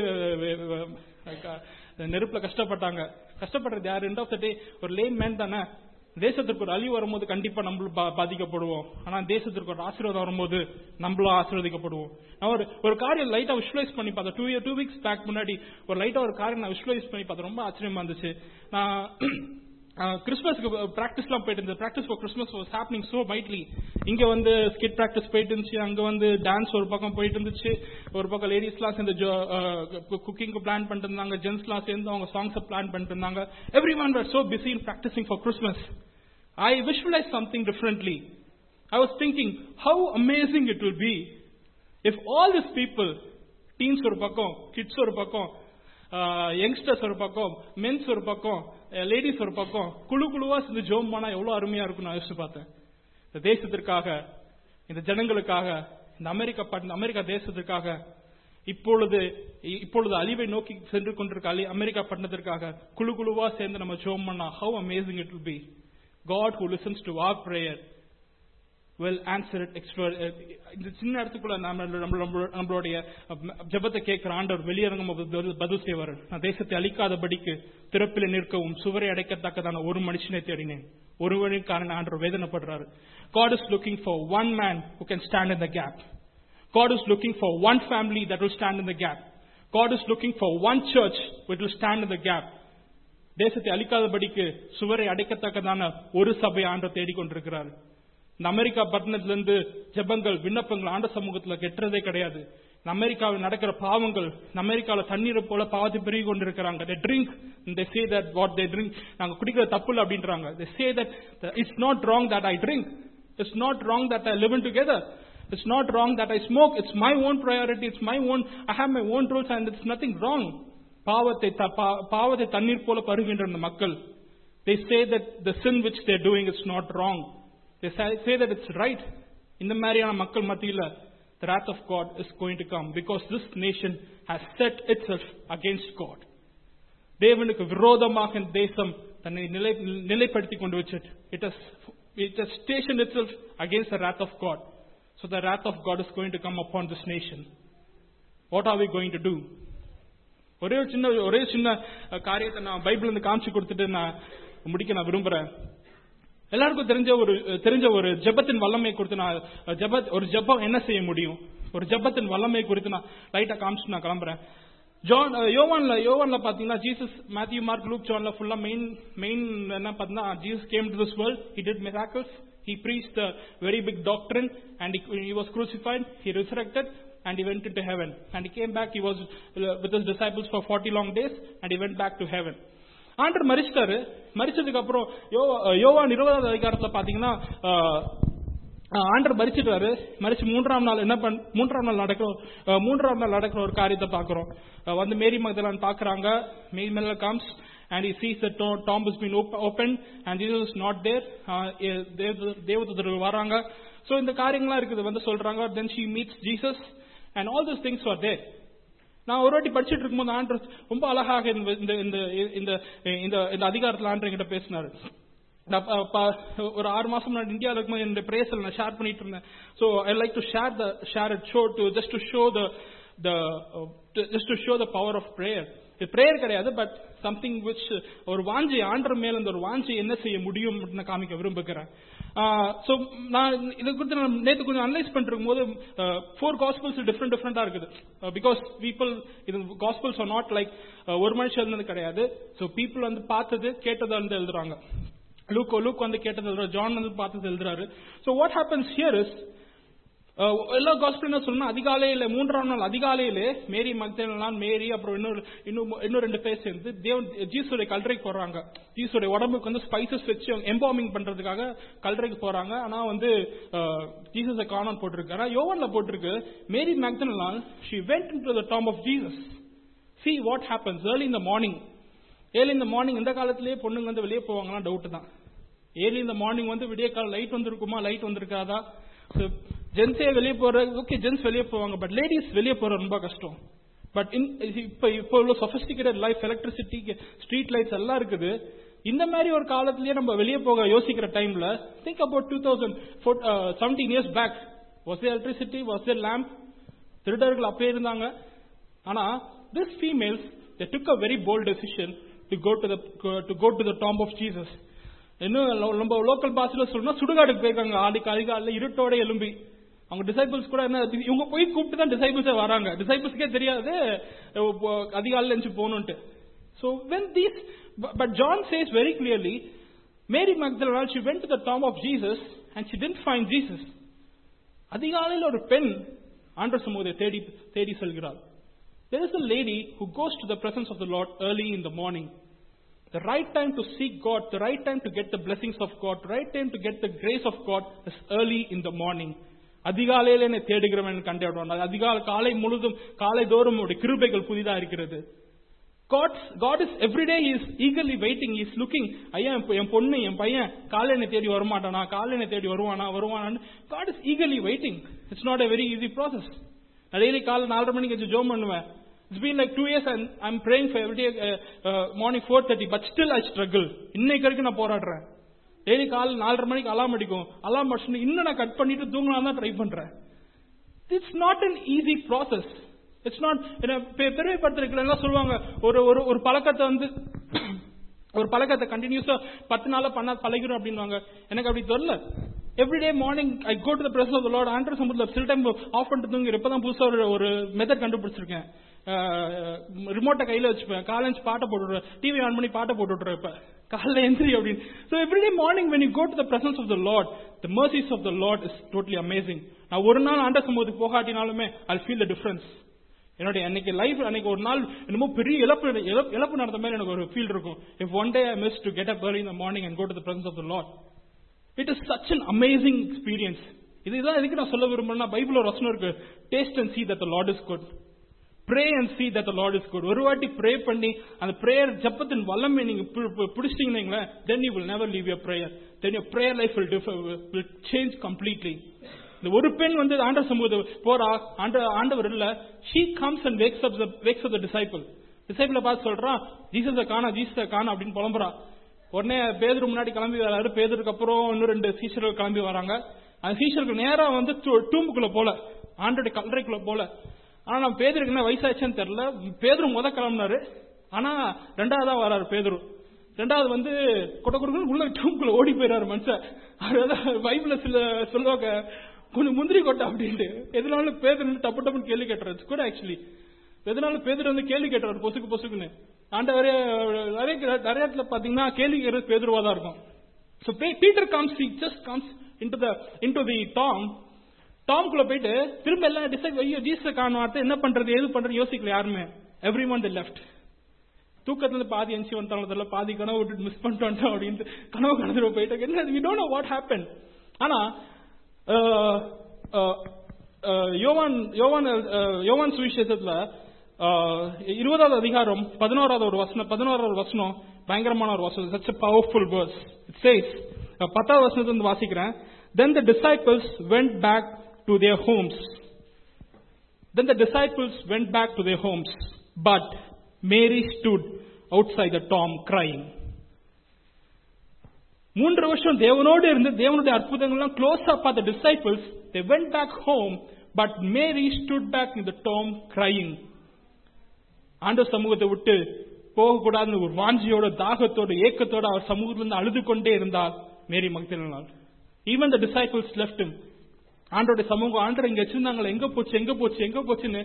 நெருப்புல கஷ்டப்பட்டாங்க கஷ்டப்படுறது யாரு எண்ட் ஆஃப் த டே ஒரு லேம் மேன் தானே தேசத்திற்கு ஒரு அழிவு வரும்போது கண்டிப்பா நம்மளும் பா- பாதிக்கப்படுவோம் ஆனா தேசத்திற்கு ஒரு ஆசீர்வாதம் வரும்போது நம்மளும் ஆசீர்வதிக்கப்படுவோம் நான் ஒரு ஒரு காரியம் லைட்டா விஷுவலைஸ் பண்ணி பார்த்தேன் two year two weeks back முன்னாடி ஒரு லைட்டா ஒரு காரியம் நான் விஷுவலைஸ் பண்ணி பார்த்தேன் ரொம்ப ஆச்சரியமா இருந்துச்சு நான் கிறிஸ்மஸ்க்கு பிராக்டிஸ்லாம் போயிட்டு இருந்தது practice for Christmas was happening so mightily இங்க வந்து ஸ்கிட் பிராக்டிஸ் போயிட்டு இருந்துச்சு அங்க வந்து டான்ஸ் ஒரு பக்கம் போயிட்டு இருந்துச்சு ஒரு பக்கம் லேடிஸ்லாம் சேர்ந்து குக்கிங்க்கு பிளான் பண்ணிட்டு இருந்தாங்க ஜென்ஸ்லாம் சேர்ந்து அவங்க சாங்ஸ் பிளான் பண்ணிட்டு இருந்தாங்க everyone were so busy in practising for Christmas I visualise something differently I was thinking how amazing it will be if all this people teens ஒரு பக்கம் கிட்ஸ் ஒரு பக்கம் யங்ஸ்டர்ஸ் ஒரு பக்கம் மென்ஸ் ஒரு பக்கம் லேடிஸ் ஒரு பக்கம் குழு குழுவா சேர்ந்து ஜோம் பண்ணா எவ்வளவு அருமையா இருக்கும் நான் யோசிச்சு பார்த்தேன் இந்த தேசத்திற்காக இந்த ஜனங்களுக்காக இந்த அமெரிக்கா பட்- அமெரிக்கா தேசத்திற்காக இப்பொழுது இப்பொழுது அழிவை நோக்கி சென்று கொண்டிருக்க அலி- அமெரிக்கா பட்டணத்திற்காக குழு குழுவா சேர்ந்து நம்ம ஜோம் பண்ணா how amazing it will be God who listens to our prayer will answer it extra இந்த சின்ன இடத்துக்குள்ள நம்ம நம்ம- நம்ம- நம்மளுடைய ஜெபத்தை கேட்கிற ஆண்டவர் வெளியரங்கம் பதில் பதில் செய்வார் நான் தேசத்தை அழிக்காதபடிக்கு திறப்பில் நிற்கவும் சுவரை அடைக்கத்தக்கதான ஒரு மனுஷனை தேடினேன் ஒருவனுக்கான ஆண்டவர் வேதனைப்படுறாரு God is looking for one man who can stand in the gap. God is looking for one family that will stand in the gap. God is looking for one church which will stand in the gap. தேசத்தை அழிக்காதபடிக்கு சுவரை அடைக்கத்தக்கதான ஒரு சபை ஆண்டவர் தேடிக்கொண்டிருக்கிறார் இந்த America பட்டணத்துல இருந்து ஜெபங்கள் விண்ணப்பங்கள் ஆண்ட சமூகத்துல கெட்டுறதே கிடையாது இந்த அமெரிக்காவில் நடக்கிற பாவங்கள் இந்த அமெரிக்கால தண்ணீரை போல பாவத்தை பெருகி கொண்டிருக்கிறாங்க they drink they say that what they drink நாங்க குடிக்கிற தப்பு இல்ல அப்படின்றாங்க they say that the- it's not wrong that I drink it's not wrong that I live in together it's not wrong that I smoke it's my own priority it's my own I have my own rules and it's nothing wrong பாவத்தை த- பா- பாவத்தை தண்ணீர் போல பருகின்ற இந்த மக்கள் they say that the sin which they're doing is not wrong they say, say that it's right இந்த மாதிரியான மக்கள் மத்தியில the wrath of God is going to come because this nation has set itself against God தேவனுக்கு விரோதமாக இந்த தேசம் தன்னை நிலை நிலைப்படுத்திக் கொண்டு வச்சிட்டு it has it has stationed itself against the wrath of God so the wrath of God is going to come upon this nation what are we going to do ஒரே ஒரு சின்ன ஒரே சின்ன அஹ், காரியத்தை நான் பைபிள் இருந்து காமிச்சு கொடுத்துட்டு நான் முடிக்க நான் விரும்புறேன் எல்லாருக்கும் தெரிஞ்ச ஒரு தெரிஞ்ச ஒரு ஜெபத்தின் வல்லமை குறித்து நான் அஹ், ஜெபத் ஒரு ஜெபம் என்ன செய்ய முடியும் ஒரு ஜெபத்தின் வல்லமை குறித்து நான் லைட்டா காமிச்சு நான் கிளம்புறேன் ஜான் அஹ், யோவான்ல யோவான்ல பாத்தீங்கன்னா ஜீசஸ் மேத்யூ மார்க் லூக் ஜான்ல ஃபுல்லா மெயின் மெயின் என்ன பார்த்தீங்கன்னா Jesus came to this world he did miracles he preached the very big doctrine and he, he was crucified he resurrected and he went into heaven and he came back he was uh, with his disciples for 40 long days and he went back to heaven ஆண்டர் மரிச்சிட்டாரு மரிச்சதுக்கு அப்புறம் யோ- யோவான் இருபதாவது அதிகாரத்துல பாத்தீங்கன்னா அஹ், அஹ், ஆண்டர் மரிச்சிட்டாரு மரிச்சு மூன்றாம் நாள் என்ன பண் மூன்றாம் நாள் நடக்கிற அஹ், மூன்றாம் நாள் நடக்கிற ஒரு காரியத்தை பாக்குறோம் அஹ், வந்து மேரி மகதலான் பாக்குறாங்க மேரி மேல comes and he sees that to- tomb has been op- opened and Jesus is not there uh, eh, தேவ- தேவதூதர்கள் வராங்க so இந்த காரியங்கள்லாம் இருக்குது வந்து சொல்றாங்க then she meets Jesus and all those things were there நான் ஒரு வாட்டி படிச்சிட்டு இருக்கும்போது ஆண்டர் ரொம்ப அழகாக இந்த இந்த இந்த இந்த இந்த இந்த அதிகாரத்தில் ஆண்டர் என்கிட்ட பேசினாரு நான் ப- ப- ஒரு ஆறு மாசம் முன்னாடி இந்தியாவில் இருக்கும்போது என்னுடைய பிரேசல் நான் ஷேர் பண்ணிட்டு இருந்தேன் so I like to share the share it show to just to show the the just to show the power of prayer இது பிரேயர் கிடையாது பட் சம்திங் விச் ஒரு வாஞ்சி ஆண்டர் மேல இந்த ஒரு வாஞ்சி என்ன செய்ய முடியும் அப்படின்னு காமிக்க விரும்புகிறேன் ஸோ நான் இதை குறித்து நான் நேற்று கொஞ்சம் அனலைஸ் பண்ணிருக்கும் போது ஃபோர் காஸ்பிள்ஸ் டிஃப்ரெண்ட் டிஃப்ரெண்டா இருக்குது பிகாஸ் பீப்புள் இது காஸ்பிள்ஸ் ஆர் நாட் லைக் ஒரு மனுஷன் எழுதுனது கிடையாது ஸோ பீப்புள் வந்து பார்த்தது கேட்டதை வந்து எழுதுறாங்க லூக் லூக் வந்து கேட்டது எழுதுறாரு ஜான் வந்து பார்த்தது எழுதுறாரு so what happens here is uh எல்லா காஸ்பிள் என்ன சொல்லணும் அதிகாலையில மூன்றாம் நாள் அதிகாலையிலே மேரி மக்தேலாம் மேரி அப்புறம் இன்னொரு இன்னும் இன்னும் ரெண்டு பேர் சேர்ந்து தேவன் ஜீசுடைய கல்றைக்கு போறாங்க ஜீசுடைய உடம்புக்கு வந்து ஸ்பைசஸ் வச்சு எம்பாமிங் பண்றதுக்காக கல்றைக்கு போறாங்க ஆனா வந்து ஜீசஸை காணான் போட்டிருக்கு ஆனா யோவன்ல போட்டிருக்கு Mary Magdalene she went to the tomb of Jesus see what happens early in the morning early in the morning இந்த காலத்திலேயே பொண்ணுங்க வந்து வெளியே போவாங்கன்னா டவுட் தான் ஏர்லி இந்த மார்னிங் வந்து விடிய கால லைட் வந்திருக்குமா லைட் வந்திருக்காதா ஜென்ஸே வெளியே போற ஓகே ஜென்ஸ் வெளியே போவாங்க பட் லேடிஸ் வெளியே போற ரொம்ப கஷ்டம் பட் இப்ப இப்போ உள்ள sophisticated life electricity street lights எல்லாம் இருக்குது இந்த மாதிரி ஒரு காலத்திலேயே நம்ம வெளியே போக யோசிக்கிற டைம்ல think about two thousand seventeen years back was electricity was lamp திருடர்கள் அப்பே இருந்தாங்க ஆனா this females they took a very bold decision to go to the to go to the tomb of Jesus இன்னும் நம்ம லோக்கல் பாஷையில சொல்லணும்னா சுடுகாடுக்கு போயிருக்காங்க ஆடி அதிகாலைல இருட்டோட எலும்பி அவங்க டிசைபிள்ஸ் கூட என்ன இவங்க போய் கூப்பிட்டு தான் டிசைபிள்ஸே வராங்க டிசைபிள்ஸ்க்கே தெரியாது அதிகாலையில் எழுந்து போகணுன்ட்டு so when these but John says very clearly Mary Magdalene she went to the tomb of Jesus and she didn't find Jesus அதிகாலையில் ஒரு பெண் ஆண்டர் சமூகத்தை தேடி தேடி செல்கிறாள் There is a lady who goes to the presence of the Lord early in the morning. The right time to seek God, the right time to get the blessings of God, the right time to get the grace of God is early in the morning. அதிகாலையில் என்னை தேடுகிறவன் கண்டவிடுவான் அதிகாலை காலை முழுதும் காலை தோறும் உடைய கிருபைகள் புதிதா இருக்கிறது God, God is every day he is eagerly waiting, he is looking, ஐயா என் பொண்ணு என் பையன் காலை என்னை தேடி வரமாட்டானா காலை என்னை தேடி வருவானா வருவானான்னு God is eagerly waiting. It's not a very easy process. நான் டெய்லி காலை நாலரை மணிக்கு வச்சு ஜோம் பண்ணுவேன் it's been like two years and I'm praying for every day morning four thirty but still I struggle இன்னைக்கு வரைக்கும் நான் போராடுறேன் டெய்லி காலை நாலரை மணிக்கு அலாம் அடிக்கும் அலாம் அடிச்சுட்டு இன்னும் நான் கட் பண்ணிட்டு தூங்கலாம் தான் ட்ரை பண்றேன் it's not an easy process it's not பெருமைப்படுத்திருக்கலாம் சொல்லுவாங்க ஒரு ஒரு ஒரு பழக்கத்தை வந்து ஒரு பழக்கத்தை கண்டினியூஸா பத்து நாளா பண்ணா பழகிடும் அப்படின்வாங்க எனக்கு அப்படி தெரியல every day morning I go to the presence of lord ஆண்டர் சம்பந்தம் சில டைம் ஆஃப் பண்ணிட்டு தூங்கி இப்பதான் புதுசா ஒரு ஒரு மெத்தட் கண்டுபிடிச்சிருக்கேன் ரிமோட்டை கையில வச்சுப்பேன் காலேஜ் பாட்டை போட்டு டிவி ஆன் பண்ணி பாட்டை போட்டு விட்டுறேன் இப்ப காலைல எந்திரி அப்படின்னு so every day morning when you go to the presence of the lord the mercies of the lord is totally amazing நான் ஒரு நாள் ஆண்டர் சம்பவத்துக்கு போகாட்டினாலுமே ஐ ஃபீல் த டிஃபரன்ஸ் என்னுடைய அன்னைக்கு லைஃப் அன்னைக்கு ஒரு நாள் என்னமோ பெரிய இழப்பு இழப்பு நடந்த மாதிரி எனக்கு ஒரு ஃபீல் இருக்கும் if one day I miss to get up early in the morning and go to the presence of the Lord. It is such an amazing experience. இதுதான் எதுக்கு நான் சொல்ல விரும்புறேன்னா பைபிள் ஒரு வசனம் இருக்கு taste and see that the Lord is good. Pray and see that the Lord is good. ஒரு வாட்டி pray பண்ணி அந்த பிரேயர் ஜப்பத்தின் வல்லமை நீங்க பிடிச்சிட்டீங்கன்னா then you will never leave your prayer. Then your prayer life will, differ, will change completely. இந்த ஒரு பெண் வந்து ஆண்டவர் சமூகத்தை போறா ஆண்ட ஆண்டவர் இல்ல she comes and wakes up wakes up the disciple டிசைபிள பார்த்து சொல்றான் ஜீசஸ காணா ஜீசஸ காணா அப்படின்னு புலம்புறா உடனே பேதர் முன்னாடி கிளம்பி வராரு பேதருக்கு அப்புறம் இன்னும் ரெண்டு சீஷர்கள் கிளம்பி வராங்க அந்த சீஷர்கள் நேரா வந்து டூம்புக்குள்ள போல ஆண்டோட கல்லறைக்குள்ள போல ஆனா நம்ம பேதருக்கு என்ன வயசாச்சுன்னு தெரியல பேதரும் முத கிளம்புனாரு ஆனா ரெண்டாவதா வராரு பேதரும் ரெண்டாவது வந்து கொட்ட கொடுக்கணும் உள்ள டூம்புக்குள்ள ஓடி போயிறாரு மனுஷன் அதாவது பைபிள்ல சில சொல்லுவாங்க கொஞ்சம் முந்திரி கொட்டை அப்படின்ட்டு எதனால பேதர் டப்பு டப்புன்னு கேள்வி கேட்டுறாரு கூட ஆக்சுவலி எதனால பேதர் வந்து கேள்வி கேட்டுறாரு பொசுக்கு பொசுக்குன்னு ஆண்டவரே நிறைய நிறைய இடத்துல பாத்தீங்கன்னா கேள்வி கேட்கறது பேதுருவா தான் இருக்கும் so Peter comes he just comes into the into the tomb டாம்குள்ள போயிட்டு திரும்ப எல்லாம் டிசைட் ஐயோ ஜீசஸ் காணும் என்ன பண்றது எது பண்றது யோசிக்கல யாருமே எவ்ரி ஒன் தி லெஃப்ட் தூக்கத்துல பாதி எஞ்சி வந்தாங்க தெரியல பாதி கனவு விட்டு மிஸ் பண்ணிட்டு வந்துட்டோம் அப்படின்னு கனவு கணத்துல போயிட்டு என்ன we don't know what happen ஆனா யோவான் யோவான் யோவான் சுவிசேஷத்துல இருபதாவது அதிகாரம் பதினோராவது ஒரு வசனம் பதினோராவது வசனம் பயங்கரமான ஒரு வசனம் such powerful verse it says பத்தாவது வசனத்துல இருந்து வாசிக்கிறேன் then the disciples went back to their homes then the disciples went back to their homes but Mary stood outside the tomb crying மூன்று வருஷம் தேவனோடு இருந்து தேவனுடைய அற்புதங்கள்லாம் க்ளோஸா பார்த்த disciples they went back home but Mary stood back in the tomb crying ஆண்டவர் சமூகத்தை விட்டு போகக்கூடாதுன்னு ஒரு வாஞ்சியோட தாகத்தோட ஏக்கத்தோட அவர் சமூகத்திலிருந்து அழுது கொண்டே இருந்தால் மேரி மக்தலினால் even the disciples left him ஆண்டோட சமூகம் ஆண்டர் இங்க வச்சிருந்தாங்களே எங்க போச்சு எங்க போச்சு எங்க போச்சுன்னு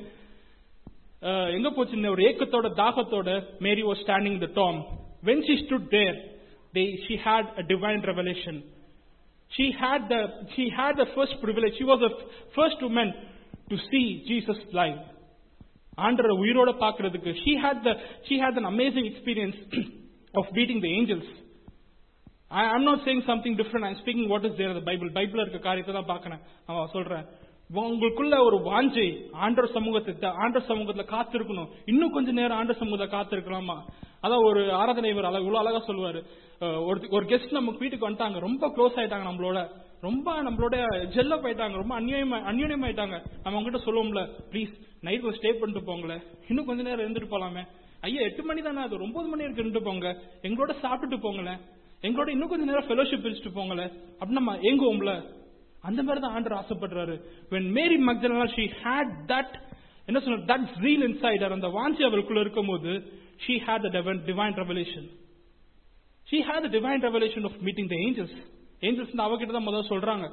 அஹ், எங்க போச்சுன்னு ஒரு ஏக்கத்தோட தாகத்தோட Mary was standing the tomb when she stood there they she had a divine revelation she had the she had the first privilege she was the first woman to see jesus live ஆண்டரை உயிரோட பார்க்கிறதுக்கு she had the she had an amazing experience of meeting the angels I, I'm not saying something different. I'm speaking what is there in the Bible. பைபிள்ல இருக்க காரியத்தை தான் பார்க்கறேன் அவன் சொல்றேன் உங்களுக்குள்ள ஒரு வாஞ்சை ஆண்டர் சமூகத்தை த- ஆண்டர் சமூகத்துல காத்திருக்கணும் இன்னும் கொஞ்ச நேரம் ஆண்டர் சமூகத்துல காத்திருக்கலாமா அதான் ஒரு ஆராதனை இவர் அழ- இவ்வளவு அழகா சொல்லுவாரு அஹ், ஒரு ஒரு கெஸ்ட் நம்ம வீட்டுக்கு வந்துட்டாங்க ரொம்ப க்ளோஸ் ஆயிட்டாங்க நம்மளோட ரொம்ப நம்மளோட ஜெல்லப் ஆயிட்டாங்க ரொம்ப அந்நியமா அந்யோன்யம் ஆயிட்டாங்க நம்ம அவங்ககிட்ட சொல்லுவோம்ல ப்ளீஸ் நைட் ஸ்டே பண்ணிட்டு போங்களேன் இன்னும் கொஞ்ச நேரம் இருந்துட்டு போலாமே ஐயா எட்டு மணி தானே அது ஒரு ஒன்பது மணி வரைக்கும் இருந்துட்டு போங்க எங்களோட சாப்பிட்டுட்டு போங்களேன் எங்களோட இன்னும் கொஞ்ச நேரம் ஃபெலோஷிப் பிரிச்சுட்டு போங்களேன் அப்படின்னு நம்ம ஏங்குவோம்ல அந்த மாதிரி தான் ஆண்டர் ஆசைப்படுறாரு when Mary மக்தலனா she had that என்ன சொல்ற that zeal inside her அந்த வாஞ்சி அவளுக்குள்ள இருக்கும்போது she had the divine, divine revelation she had the divine revelation of meeting the angels angels அவகிட்ட தான் முதல்ல சொல்றாங்க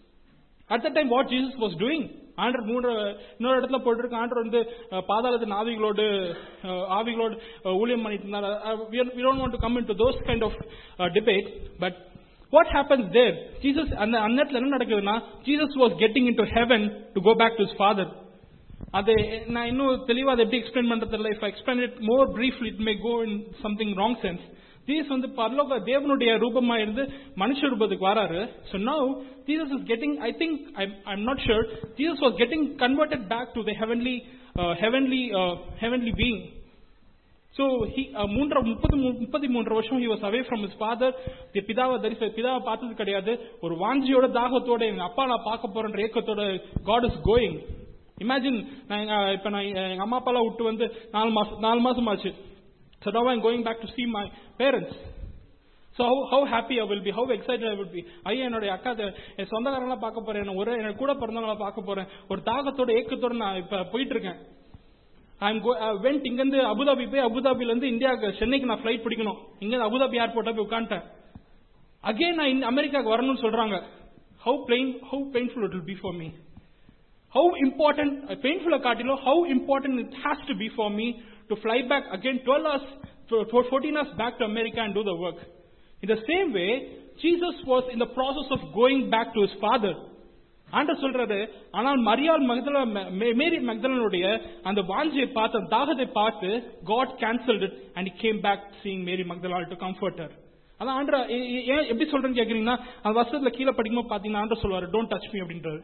at that time what jesus was doing ஆண்டர் மூன்று இன்னொரு இடத்துல போட்டிருக்கு ஆண்டர் வந்து அஹ், பாதாளத்தின் ஆவிகளோடு அஹ், ஆவிகளோடு அஹ், ஊழியம் பண்ணிட்டு இருந்தார் அஹ், we are- we don't want to come into those kind of uh, debate but what happens there jesus அந்த அந்நேரத்துல என்ன நடக்குதுன்னா jesus was getting into heaven to go back to his father அது நான் இன்னும் தெளிவா அதை எப்படி எக்ஸ்பிளைன் பண்றது இல்லை if explain it more briefly it may go in something wrong sense Jesus வந்து பரலோக தேவனுடைய ரூபமா இருந்து மனுஷ ரூபத்துக்கு வராரு so now Jesus is getting I think I I'm not sure Jesus was getting converted back to the heavenly heavenly heavenly being so he மூன்றரை முப்பது மூ- முப்பத்தி மூன்று வருஷம் he was away from his father the பிதாவை தரிச பிதாவை பார்த்தது கிடையாது ஒரு வாஞ்சியோட தாகத்தோட எங்க அப்பா நான் பார்க்க போறேன்ற ஏக்கத்தோட காட் இஸ் கோயிங் இமேஜின் நான் எங்க- இப்ப நான் எங்க அம்மா அப்பாலாம் விட்டு வந்து நாலு மாசம் நாலு மாசம் ஆச்சு so now I'm going back to see my parents so how how happy I will be how excited I will be ஐயா என்னுடைய அக்கா த- என் சொந்தக்காரங்களாம் பார்க்க போறேன் ஒரு எனக்கு கூட பிறந்தவங்கள பார்க்க போறேன் ஒரு தாகத்தோட ஏக்கத்தோட நான் இப்ப போயிட்டு இருக்கேன் ஐம் கோ வெண்ட் இங்கிருந்து அபுதாபி போய் அபுதாபில இருந்து இந்தியாவுக்கு சென்னைக்கு நான் ஃபிளைட் பிடிக்கணும் இங்க அபுதாபி ஏர்போர்ட்டா போய் உட்காந்துட்டேன் அகைன் நான் இந்த அமெரிக்காவுக்கு வரணும்னு சொல்றாங்க how plain how painful it will be for me how important, uh, painful a காட்டிலோ how important it has to be for me to fly back again 12 hours, for for 14 hours back to America and do the work. In the same way, Jesus was in the process of going back to his father. ஆண்டர் சொல்றாரு ஆனால் மரியாள் மகதல மேரி மகதலனுடைய அந்த வாஞ்சியை பார்த்து அந்த தாகத்தை பார்த்து God cancelled it and came back seeing Mary Magdalene to comforter அதான் ஆண்டர் ஏன் எப்படி சொல்றேன்னு கேக்குறீங்கன்னா அந்த வருஷத்துல கீழே படிக்கும்போது பாத்தீங்கன்னா ஆண்டர் சொல்லுவாரு டோன்ட் டச் மீ அப்படின்றாரு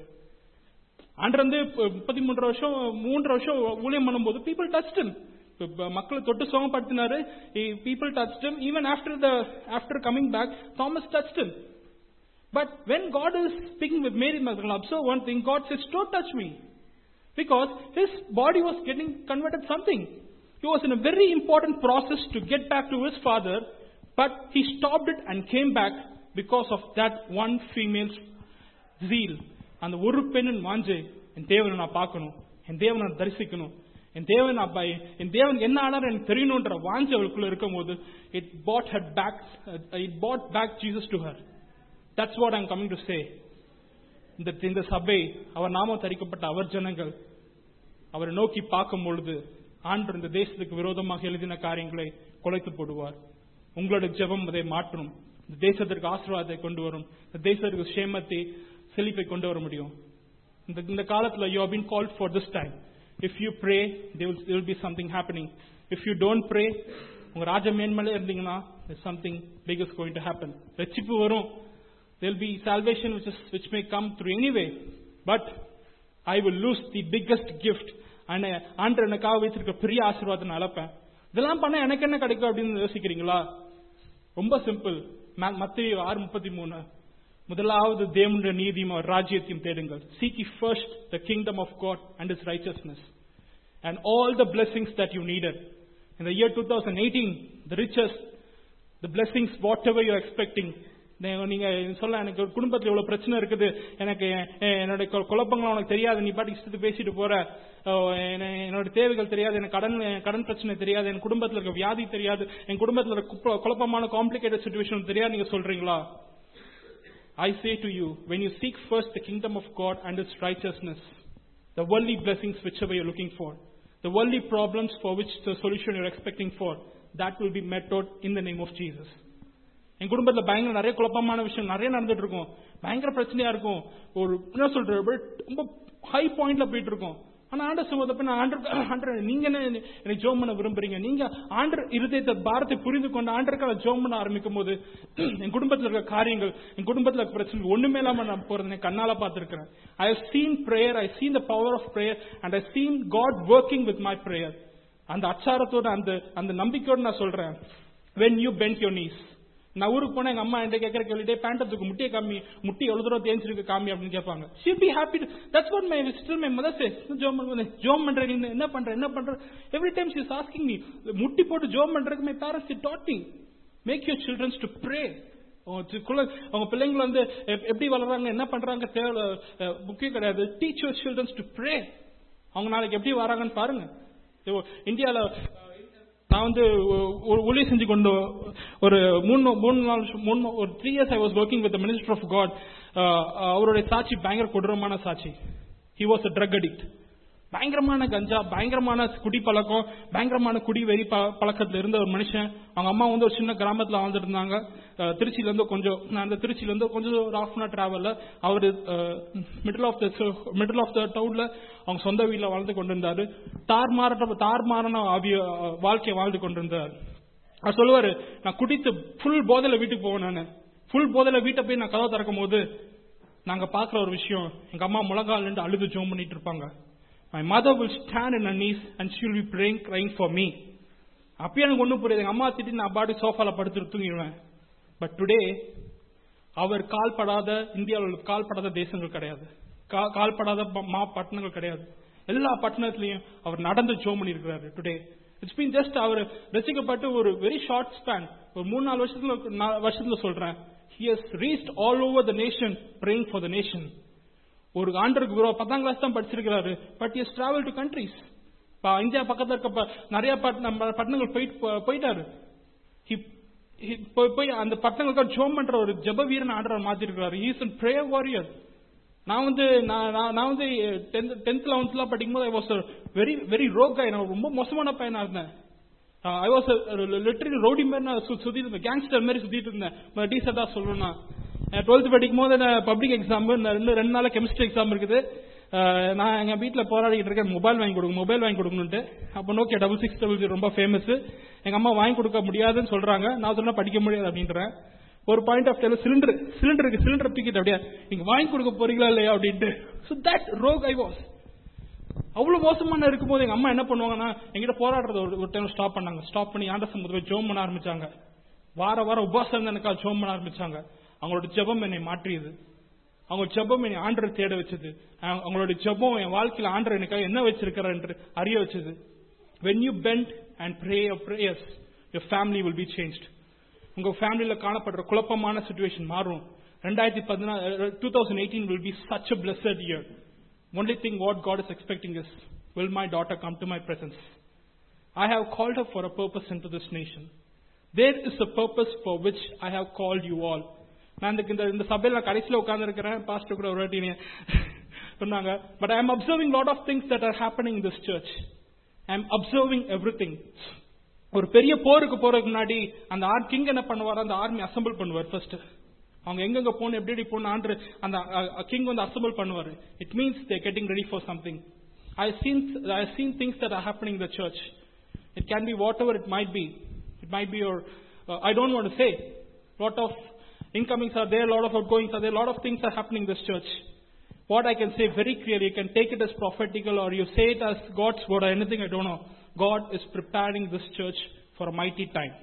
ஆண்டர் வந்து இப்ப முப்பத்தி மூன்று வருஷம் மூன்று வருஷம் ஊழியம் பண்ணும்போது பீப்புள் டச்டன் மக்களை தொட்டு சுகப்படுத்தினாரு people touched him even after the after coming back Thomas touched him but when God is speaking with Mary மகன் observe one thing God says don't touch me because his body was getting converted something. He was in a very important process to get back to his father, but he stopped it and came back because of that one female's zeal. அந்த ஒரு பெண்ணின் வாஞ்சை என் தேவனை நான் பார்க்கணும் என் தேவனை நான் தரிசிக்கணும் என் தேவன் நான் ப- என் தேவன் என்ன ஆனார் எனக்கு தெரியணுன்ற வாஞ்சை அவளுக்குள்ள இருக்கும்போது it brought had back it brought back Jesus to her that's what I'm coming to say இந்த இந்த சபை அவர் நாமம் தரிக்கப்பட்ட அவர் ஜனங்கள் அவரை நோக்கி பார்க்கும் பொழுது ஆண்டு இந்த தேசத்துக்கு விரோதமாக எழுதின காரியங்களை குலைத்து போடுவார் உங்களோட ஜெபம் அதை மாற்றணும் இந்த தேசத்திற்கு ஆசீர்வாதத்தை கொண்டு வரும் இந்த தேசத்திற்கு சேமத்தை செழிப்பை கொண்டு வர முடியும் இந்த இந்த காலத்துல you been called for this time if you pray there will, there will be something happening if you don't pray உங்க ராஜ மேன்மலே இருந்தீங்கன்னா there's something big is going to happen ரட்சிப்பு வரும் there'll be salvation which is which may come through anyway but i will lose the biggest gift and ஆண்டு எனக்காக வைத்திருக்க பெரிய ஆசீர்வாதத்தை நான் இழப்பேன் இதெல்லாம் பண்ண எனக்கு என்ன கிடைக்கும் அப்படின்னு யோசிக்கிறீங்களா ரொம்ப சிம்பிள் மத்திய ஆறு முப்பத்தி மூணு முதலாவது தேவனுடைய நீதியும் அவர் ராஜ்யத்தையும் தேடுங்கள் seek ye first the kingdom of God and his righteousness and all the blessings that you needed in the year 2018 the riches the blessings whatever you're expecting நீ- நீங்க சொல்ல எனக்கு ஒரு குடும்பத்துல இவ்வளவு பிரச்சனை இருக்குது எனக்கு எ- என்னோட கொ- குழப்பங்கள் உனக்கு தெரியாது நீ பாட்டு இஷ்டத்துக்கு பேசிட்டு போற ஓ, என்ன- என்னோட தேவைகள் தெரியாது எனக்கு கடன் என் கடன் பிரச்சனை தெரியாது என் குடும்பத்துல இருக்க வியாதி தெரியாது என் குடும்பத்துல இருக்க குப்ப- குழப்பமான காம்ப்ளிகேட்டட் சுச்சுவேஷன் தெரியாது நீங்க சொல்றீங்களா I say to you, when you seek first the kingdom of God and its righteousness, the worldly blessings whichever you're looking for, the worldly problems for which the solution you're expecting for, that will be met out in the name of Jesus. என் குடும்பத்துல பயங்கர நிறைய குழப்பமான விஷயம் நிறைய நடந்துட்டு இருக்கும் பயங்கர பிரச்சனையா இருக்கும் ஒரு என்ன சொல்ற ரொம்ப ஹை பாயிண்ட்ல போயிட்டு இருக்கும் ஆனா ஆண்டர் சொல்வதப்ப நான் ஆண்டர் ஆண்டர் நீங்க என்ன எனக்கு ஜோம் பண்ண விரும்புறீங்க நீங்க ஆண்டர் இருதயத்தை பாரத்தை புரிந்து கொண்டு ஆண்டருக்காக ஜோம் பண்ண ஆரம்பிக்கும் போது என் குடும்பத்துல இருக்க காரியங்கள் என் குடும்பத்துல இருக்க பிரச்சனை ஒண்ணுமே இல்லாம நான் போறது என் கண்ணால பார்த்திருக்கிறேன் I have seen prayer I seen the power of prayer and I seen God working with my prayer அந்த அச்சாரத்தோட அந்த அந்த நம்பிக்கையோட நான் சொல்றேன் when you bend your knees நான் ஊருக்கு போனா எங்க அம்மா என்கிட்ட கேட்கற கேள்விட்டே பேண்டத்துக்கு முட்டியை காமி முட்டி எவ்வளவு தூரம் தேஞ்சிருக்கு காமி அப்படின்னு கேட்பாங்க she be happy that's what my still my mother say ஜோம் பண்ண ஜோம் பண்ற நீ என்ன பண்ற என்ன பண்ற every time she is asking me முட்டி போட்டு ஜோம் பண்றதுக்கு my parents it taught me make your childrens to pray அவங்க பிள்ளைங்க வந்து எப்- எப்படி வளர்றாங்க என்ன பண்றாங்க தேவை அஹ், முக்கியம் கிடையாது teach your childrens to pray அவங்க நாளைக்கு எப்படி வராங்கன்னு பாருங்க இப்போ இந்தியால நான் வந்து ஒ- ஒரு ஊழிய செஞ்சு கொண்டு ஒரு மூணு மூணு நாள் மூணு ஒரு three years I was working with minister of God அவருடைய சாட்சி பயங்கர கொடூரமான சாட்சி he was a drug addict பயங்கரமான கஞ்சா பயங்கரமான குடி பழக்கம் பயங்கரமான குடி வெறி ப- பழக்கத்துல இருந்த ஒரு மனுஷன் அவங்க அம்மா வந்து ஒரு சின்ன கிராமத்துல வாழ்ந்துட்டு இருந்தாங்க அஹ், திருச்சியில இருந்து கொஞ்சம் நான் அந்த திருச்சியில இருந்து கொஞ்சம் ஒரு ஹாஃப் அன் டிராவல்ல அவரு middle of the middle of the டவுன்ல அவங்க சொந்த வீட்ல வாழ்ந்து கொண்டிருந்தாரு தார் மாறட்ட தார் மாறின வாழ்க்கையை வாழ்ந்து கொண்டிருந்தார் அவர் சொல்லுவாரு நான் குடித்து ஃபுல் போதையில வீட்டுக்கு போவேன் நான் ஃபுல் போதையில வீட்டை போய் நான் கதவை திறக்கும் போது நாங்க பாக்குற ஒரு விஷயம் எங்க அம்மா முழங்கால் நின்று அழுது ஜோம் பண்ணிட்டு இருப்பாங்க my mother will stand in knees and she will be praying crying for me அப்பயும் எனக்கு ஒண்ணும் புரியாது எங்க அம்மா திட்டி நான் பாடி சோஃபால படுத்து தூங்கிடுவேன் பட் டுடே அவர் கால்படாத இந்தியாவில் கால்படாத தேசங்கள் கிடையாது கா- கால்படாத ப- மா பட்டணங்கள் கிடையாது எல்லா பட்டணத்திலையும் அவர் நடந்து ஜோம் பண்ணியிருக்கிறாரு டுடே இட்ஸ் பீன் ஜஸ்ட் அவர் ரசிக்கப்பட்டு ஒரு வெரி ஷார்ட் ஸ்பேன் ஒரு மூணு நாலு வருஷத்துல நா- வருஷத்துல சொல்றேன் he has reached all over the nation praying for the nation ஒரு ஆண்டருக்கு bro பத்தாம் கிளாஸ் தான் படிச்சிருக்கிறாரு but is travel to countries India பக்கத்துல இருக்க ப- நிறைய பட்- நம்ம பட்டணங்கள் போயிட்டு போ- போயிட்டாரு He- he போய் போய் அந்த பட்டணங்களுக்கு ஜோம் பண்ற ஒரு ஜெப வீரன் ஆண்டவர் மாத்திருக்கிறாரு இஸ் அன் ப்ரேயர் வாரியர் நான் வந்து நான் நான் நான் வந்து டென்த் டென்த் லெவன்த்லாம் படிக்கும்போது I was very very rogue நான் ரொம்ப மோசமான பையனா இருந்தேன் ஐ வாஸ் லிட்டரலி ரோடி மாதிரி நான் சு- சுத்திட்டு இருந்தேன் கேங்ஸ்டர் மாதிரி சுத்திட்டு இருந்தேன் டீசெண்டா சொல்லணும்னா டுவெல்த் படிக்கும் போது பப்ளிக் எக்ஸாம் ரெண்டு ரெண்டு நாள் கெமிஸ்ட்ரி எக்ஸாம் இருக்குது அஹ், நான் எங்க வீட்ல போராடிட்டு இருக்கேன் மொபைல் வாங்கி கொடுங்க மொபைல் வாங்கி கொடுக்கணும்ட்டு அப்போ Nokia double six double zero ரொம்ப ஃபேமஸ் எங்க அம்மா வாங்கி கொடுக்க முடியாதுன்னு சொல்றாங்க நான் சொன்னா படிக்க முடியாது அப்படின்றேன் ஒரு பாயிண்ட் ஆஃப் டைம்ல சிலிண்டர் சிலிண்டருக்கு சிலிண்டர் தூக்கிட்டு அப்படியே நீங்க வாங்கி கொடுக்க போறீங்களா இல்லையா அப்படின்ட்டு so that rogue I was அவ்வளவு மோசமான இருக்கும்போது எங்க அம்மா என்ன பண்ணுவாங்கன்னா எங்கிட்ட போராடுறத ஒரு ஒரு டைம் ஸ்டாப் பண்ணாங்க ஸ்டாப் பண்ணி ஆண்டர் முதல்ல ஜோம் பண்ண ஆரம்பிச்சாங்க வார வாரம் உபாசம் இருந்து எனக்கா ஜோம் பண்ண ஆரம்பிச்சாங்க அவங்களோட ஜெபம் என்னை மாற்றியது அவங்க ஜெபம் என்னை ஆண்டரை தேட வச்சது அவங்க- அவங்களோட ஜெபம் என் வாழ்க்கையில ஆண்டர் எனக்காக என்ன வச்சிருக்கிறார் என்று அறிய வச்சது when you bend and pray your prayers your family will be changed உங்க ஃபேமிலியில காணப்படுற குழப்பமான சுச்சுவேஷன் மாறும் ரெண்டாயிரத்தி பதினாறு two thousand eighteen will be such a blessed year only thing what God is expecting is will my daughter come to my presence I have called her for a purpose into this nation. There is a purpose for which I have called you all. நான் இந்த- இந்த இந்த சபையில நான் கடைசியில உட்கார்ந்து இருக்கிறேன் pastor கூட ஒரு வாட்டி என்னைய சொன்னாங்க but I am observing lot of things that are happening in this church I am observing every ஒரு பெரிய போருக்கு போறதுக்கு முன்னாடி அந்த ஆர் கிங் என்ன பண்ணுவார் அந்த ஆர்மி அசம்பிள் பண்ணுவார் ஃபர்ஸ்ட் அவங்க எங்கெங்க போகணும் எப்படி எப்படி போகணும் ஆண்டு அந்த கிங் வந்து அசம்பிள் பண்ணுவார் it means they getting ready for something I seen I seen things that are happening the church it can be whatever it might be it might be your I don't want say lot of incomings are there, lot of outgoings are there, lot of things are happening in this church. What I can say very clearly, you can take it as prophetical or you say it as God's word or anything, I don't know. God is preparing this church for a mighty time.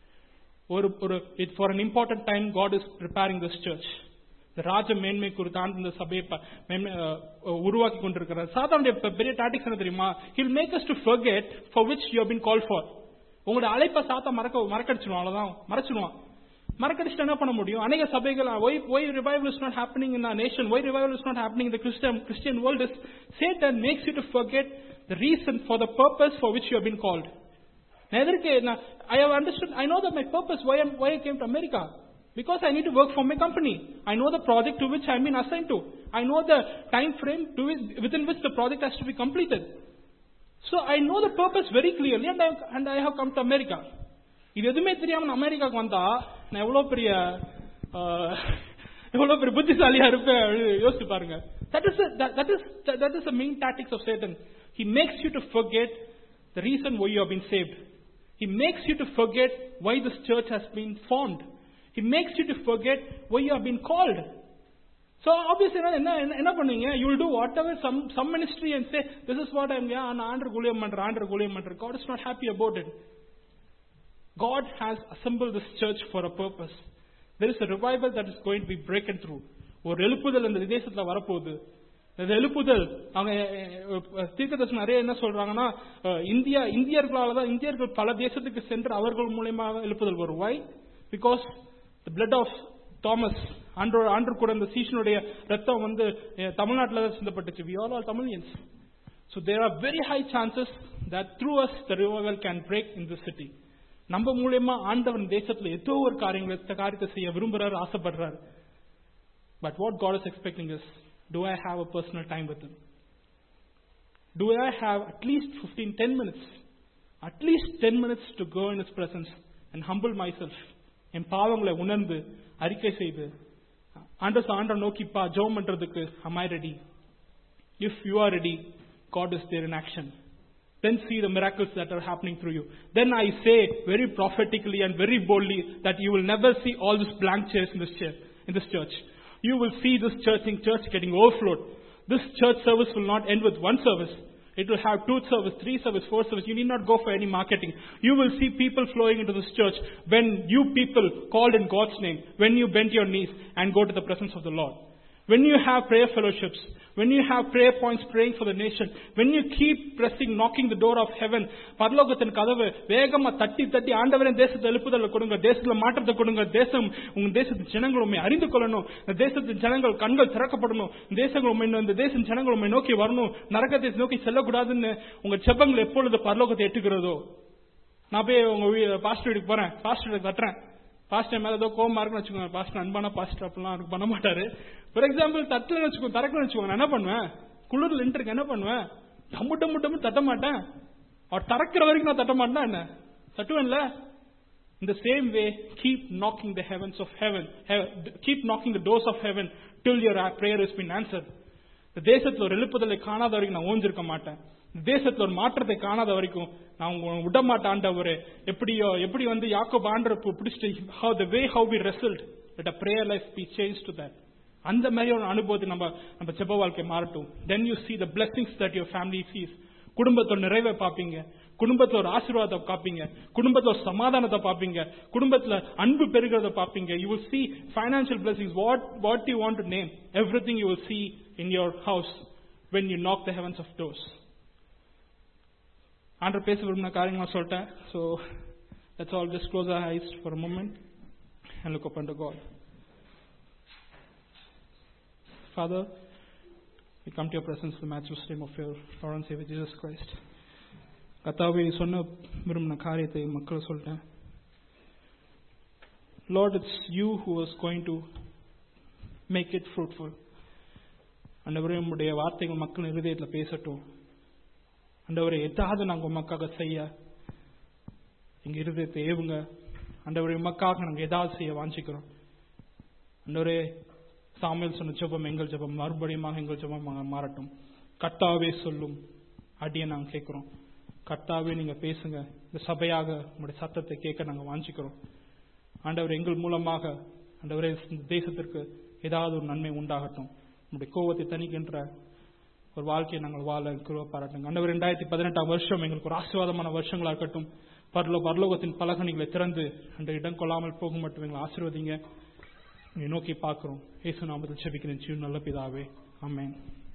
ஒரு ஒரு it for an important time God is preparing this church. இந்த ராஜ மேன்மை குறித்து ஆண்டு இந்த சபையை ப- மேன்மை, அஹ், உருவாக்கி கொண்டிருக்கிறார் சாத்தானுடைய பெ- பெரிய டாட்டிக்ஸ் என்ன தெரியுமா he'll make us to forget for which you have been called for உங்களுடைய அழைப்பை சாத்தா மறக்க மறக்கடிச்சிருவான் அவ்வளவுதான் மறைச்சிருவான் மறக்கடிச்சுட்டு என்ன பண்ண முடியும் அநேக சபைகள் why why revival is not happening in nation why revival is not happening இந்த Christian Christian world is Satan makes you to forget the reason for the purpose for which you been called நான் எதற்கு நான் I have understood I know that my purpose why why I came to America Because I need to work for my company. I know the project to which I've been assigned to. I know the time frame to which, within which the project has to be completed. So I know the purpose very clearly and I, and I have come to America. இது எதுவுமே தெரியாம நான் அமெரிக்காவுக்கு வந்தா நான் எவ்வளவு பெரிய ஆஹ், எவ்வளவு பெரிய புத்திசாலியா இருப்பேன் அப்படின்னு யோசிச்சு பாருங்க that is that is that is the main tactics of Satan he makes you to forget the reason why you have been saved he makes you to forget why this church has been formed He makes you to forget why you have been called. So obviously, என்ன என்ன என்ன பண்ணுவீங்க you will do whatever some some ministry and say this is what I'm நான் ஆண்டர் குலியம் பண்றேன் ஆண்டர் குலியம் பண்றேன் God is not happy about it God has assembled this church for a purpose. There is a revival that is going to be breaking through. ஒரு எழுப்புதல் இந்த தேசத்துல வரப்போகுது இந்த எழுப்புதல் அவங்க தீர்க்கதர்சனம் நிறைய என்ன சொல்றாங்கன்னா அஹ், இந்தியா இந்தியர்களால தான் இந்தியர்கள் பல தேசத்துக்கு சென்று அவர்கள் மூலியமாக எழுப்புதல் வரும் why because the blood of Thomas ஆண்டோ ஆண்டு கூட இந்த சீஷனுடைய ரத்தம் வந்து அஹ், தமிழ்நாட்டுல தான் சிந்தப்பட்டுச்சு we all all Tamilians So there are very high chances that through us the revival can break in this city. நம்ம மூலியமா ஆண்டவன் தேசத்துல ஏதோ ஒரு காரியங்களை இந்த காரியத்தை செய்ய விரும்புறாரு ஆசைப்படுறாரு but what God is expecting is to I have a personal time with to I have at least fifteen ten minutes at least ten minutes to go in is presence and humble myself என் பாவங்களை உணர்ந்து அறிக்கை செய்து Anders ஆண்ட நோக்கிப்பா ஜெபம் பண்றதுக்கு am I ready if you are ready God is there in action then see the miracles that are happening through you then I say very prophetically and very boldly that you will never see all these blank chairs in this chair in this church you will see this church in church getting overflowed this church service will not end with one service it will have two service, three service, four service. You need not go for any marketing. You will see people flowing into this church when you people called in God's name, when you bend your knees and go to the presence of the Lord. When you have prayer fellowships, when you have prayer points praying for the nation, when you keep pressing, knocking the door of heaven, பரலோகத்தின் கதவு வேகமா தட்டி தட்டி ஆண்டவரே தேசத்தை எழுப்புதல கொடுங்க தேசத்துல மாற்றத்தை கொடுங்க தேசம் உங்க தேசத்தின் ஜனங்கள் உண்மை அறிந்து கொள்ளணும் இந்த தேசத்தின் ஜனங்கள் கண்கள் திறக்கப்படணும் இந்த தேசங்கள் உண்மை இந்த தேசத்தின் ஜனங்கள் உண்மை நோக்கி வரணும் நரகத்தை நோக்கி செல்லக்கூடாதுன்னு உங்க செப்பங்கள் எப்பொழுது பரலோகத்தை எட்டுகிறதோ நான் போய் உங்க பாஸ்டர் வீட்டுக்கு போறேன் பாஸ்டர் வீட்டுக்கு தட்டுறேன் பாஸ்டர் மேல ஏதோ கோவமா இருக்குன்னு வச்சுக்கோங்க பாஸ்டர் அன்பான பாஸ்டர் அப்படிலாம் அவருக்கு பண்ண மாட்டாரு ஃபார் எக்ஸாம்பிள் தட்டலன்னு வச்சுக்கோங்க திறக்கலன்னு வச்சுக்கோங்க நான் என்ன பண்ணுவேன் குளிர்ல நின்று என்ன பண்ணுவேன் டம்மு டம்மு டம்மு தட்ட மாட்டேன் அவர் திறக்கிற வரைக்கும் நான் தட்ட மாட்டேன் என்ன தட்டுவேன்ல In the same way, keep knocking the heavens of heaven, he- keep knocking the doors of heaven till your prayer has been answered. இந்த தேசத்துல ஒரு எழுப்புதலை காணாத வரைக்கும் நான் ஓஞ்சிருக்க மாட்டேன் இந்த தேசத்துல ஒரு மாற்றத்தை காணாத வரைக்கும் நான் உங்க விட மாட்டேன் ஆண்டவரே எப்படியோ எப்படி வந்து யாக்கோப் ஆண்டரை பிடிச்சிட்டு how the way how we wrestled let a prayer life be changed to that அந்த மாதிரி ஒரு அனுபவத்தை நம்ம நம்ம ஜெப வாழ்க்கை மாறட்டும் then you see the blessings that your family sees குடும்பத்தோட நிறைவை பார்ப்பீங்க குடும்பத்துல ஒரு ஆசீர்வாதத்தை பார்ப்பீங்க குடும்பத்துல ஒரு சமாதானத்தை பார்ப்பீங்க குடும்பத்துல அன்பு பெருகிறத பார்ப்பீங்க you will see financial blessings what what you want to name everything you will see in your house when you knock the heavens of doors ஆண்டர் பேச விரும்பின காரியங்களா சொல்லிட்டேன் so let's all just close our eyes for a moment and look up unto God. Father, we come to your presence in the matchless name of your Lord and Savior Jesus Christ. கத்தாவே நீ சொன்ன விரும்பின காரியத்தை மக்கள் சொல்லிட்டேன் Lord it's you who was going to make it fruitful அண்டவரே உங்களுடைய வார்த்தைகள் மக்கள் இருதயத்தில் பேசட்டும் அண்டவரே எதாவது நாங்கள் உமக்காக செய்ய எங்க இருதயத்தை ஏவுங்க அண்டவரே உமக்காக நாங்கள் ஏதாவது செய்ய வாஞ்சிக்கிறோம் அண்டவரே சாமியல் சொன்ன ஜெபம் எங்கள் ஜெபம் மறுபடியுமாக எங்கள் ஜெபம் மாறட்டும் கத்தாவே சொல்லும் அடியை நாங்கள் கேட்கிறோம் கர்த்தாவே நீங்க பேசுங்க இந்த சபையாக உங்களுடைய சத்தத்தை கேட்க நாங்க வாஞ்சிக்கிறோம் ஆண்டவர் எங்கள் மூலமாக ஆண்டவரே இந்த தேசத்திற்கு ஏதாவது ஒரு நன்மை உண்டாகட்டும் உங்களுடைய கோபத்தை தணிக்கின்ற ஒரு வாழ்க்கையை நாங்கள் வாழ கிருவ பாராட்டுங்க ஆண்டவர் ரெண்டாயிரத்தி பதினெட்டாம் வருஷம் எங்களுக்கு ஒரு ஆசீர்வாதமான வருஷங்களா இருக்கட்டும் பரலோ பரலோகத்தின் பலகணிகளை திறந்து அந்த இடம் கொள்ளாமல் போக மட்டும் எங்களை ஆசீர்வதிங்க உங்களை நோக்கி பார்க்கிறோம் இயேசு நாமத்தில் செபிக்கிறேன் நல்ல பிதாவே ஆமென்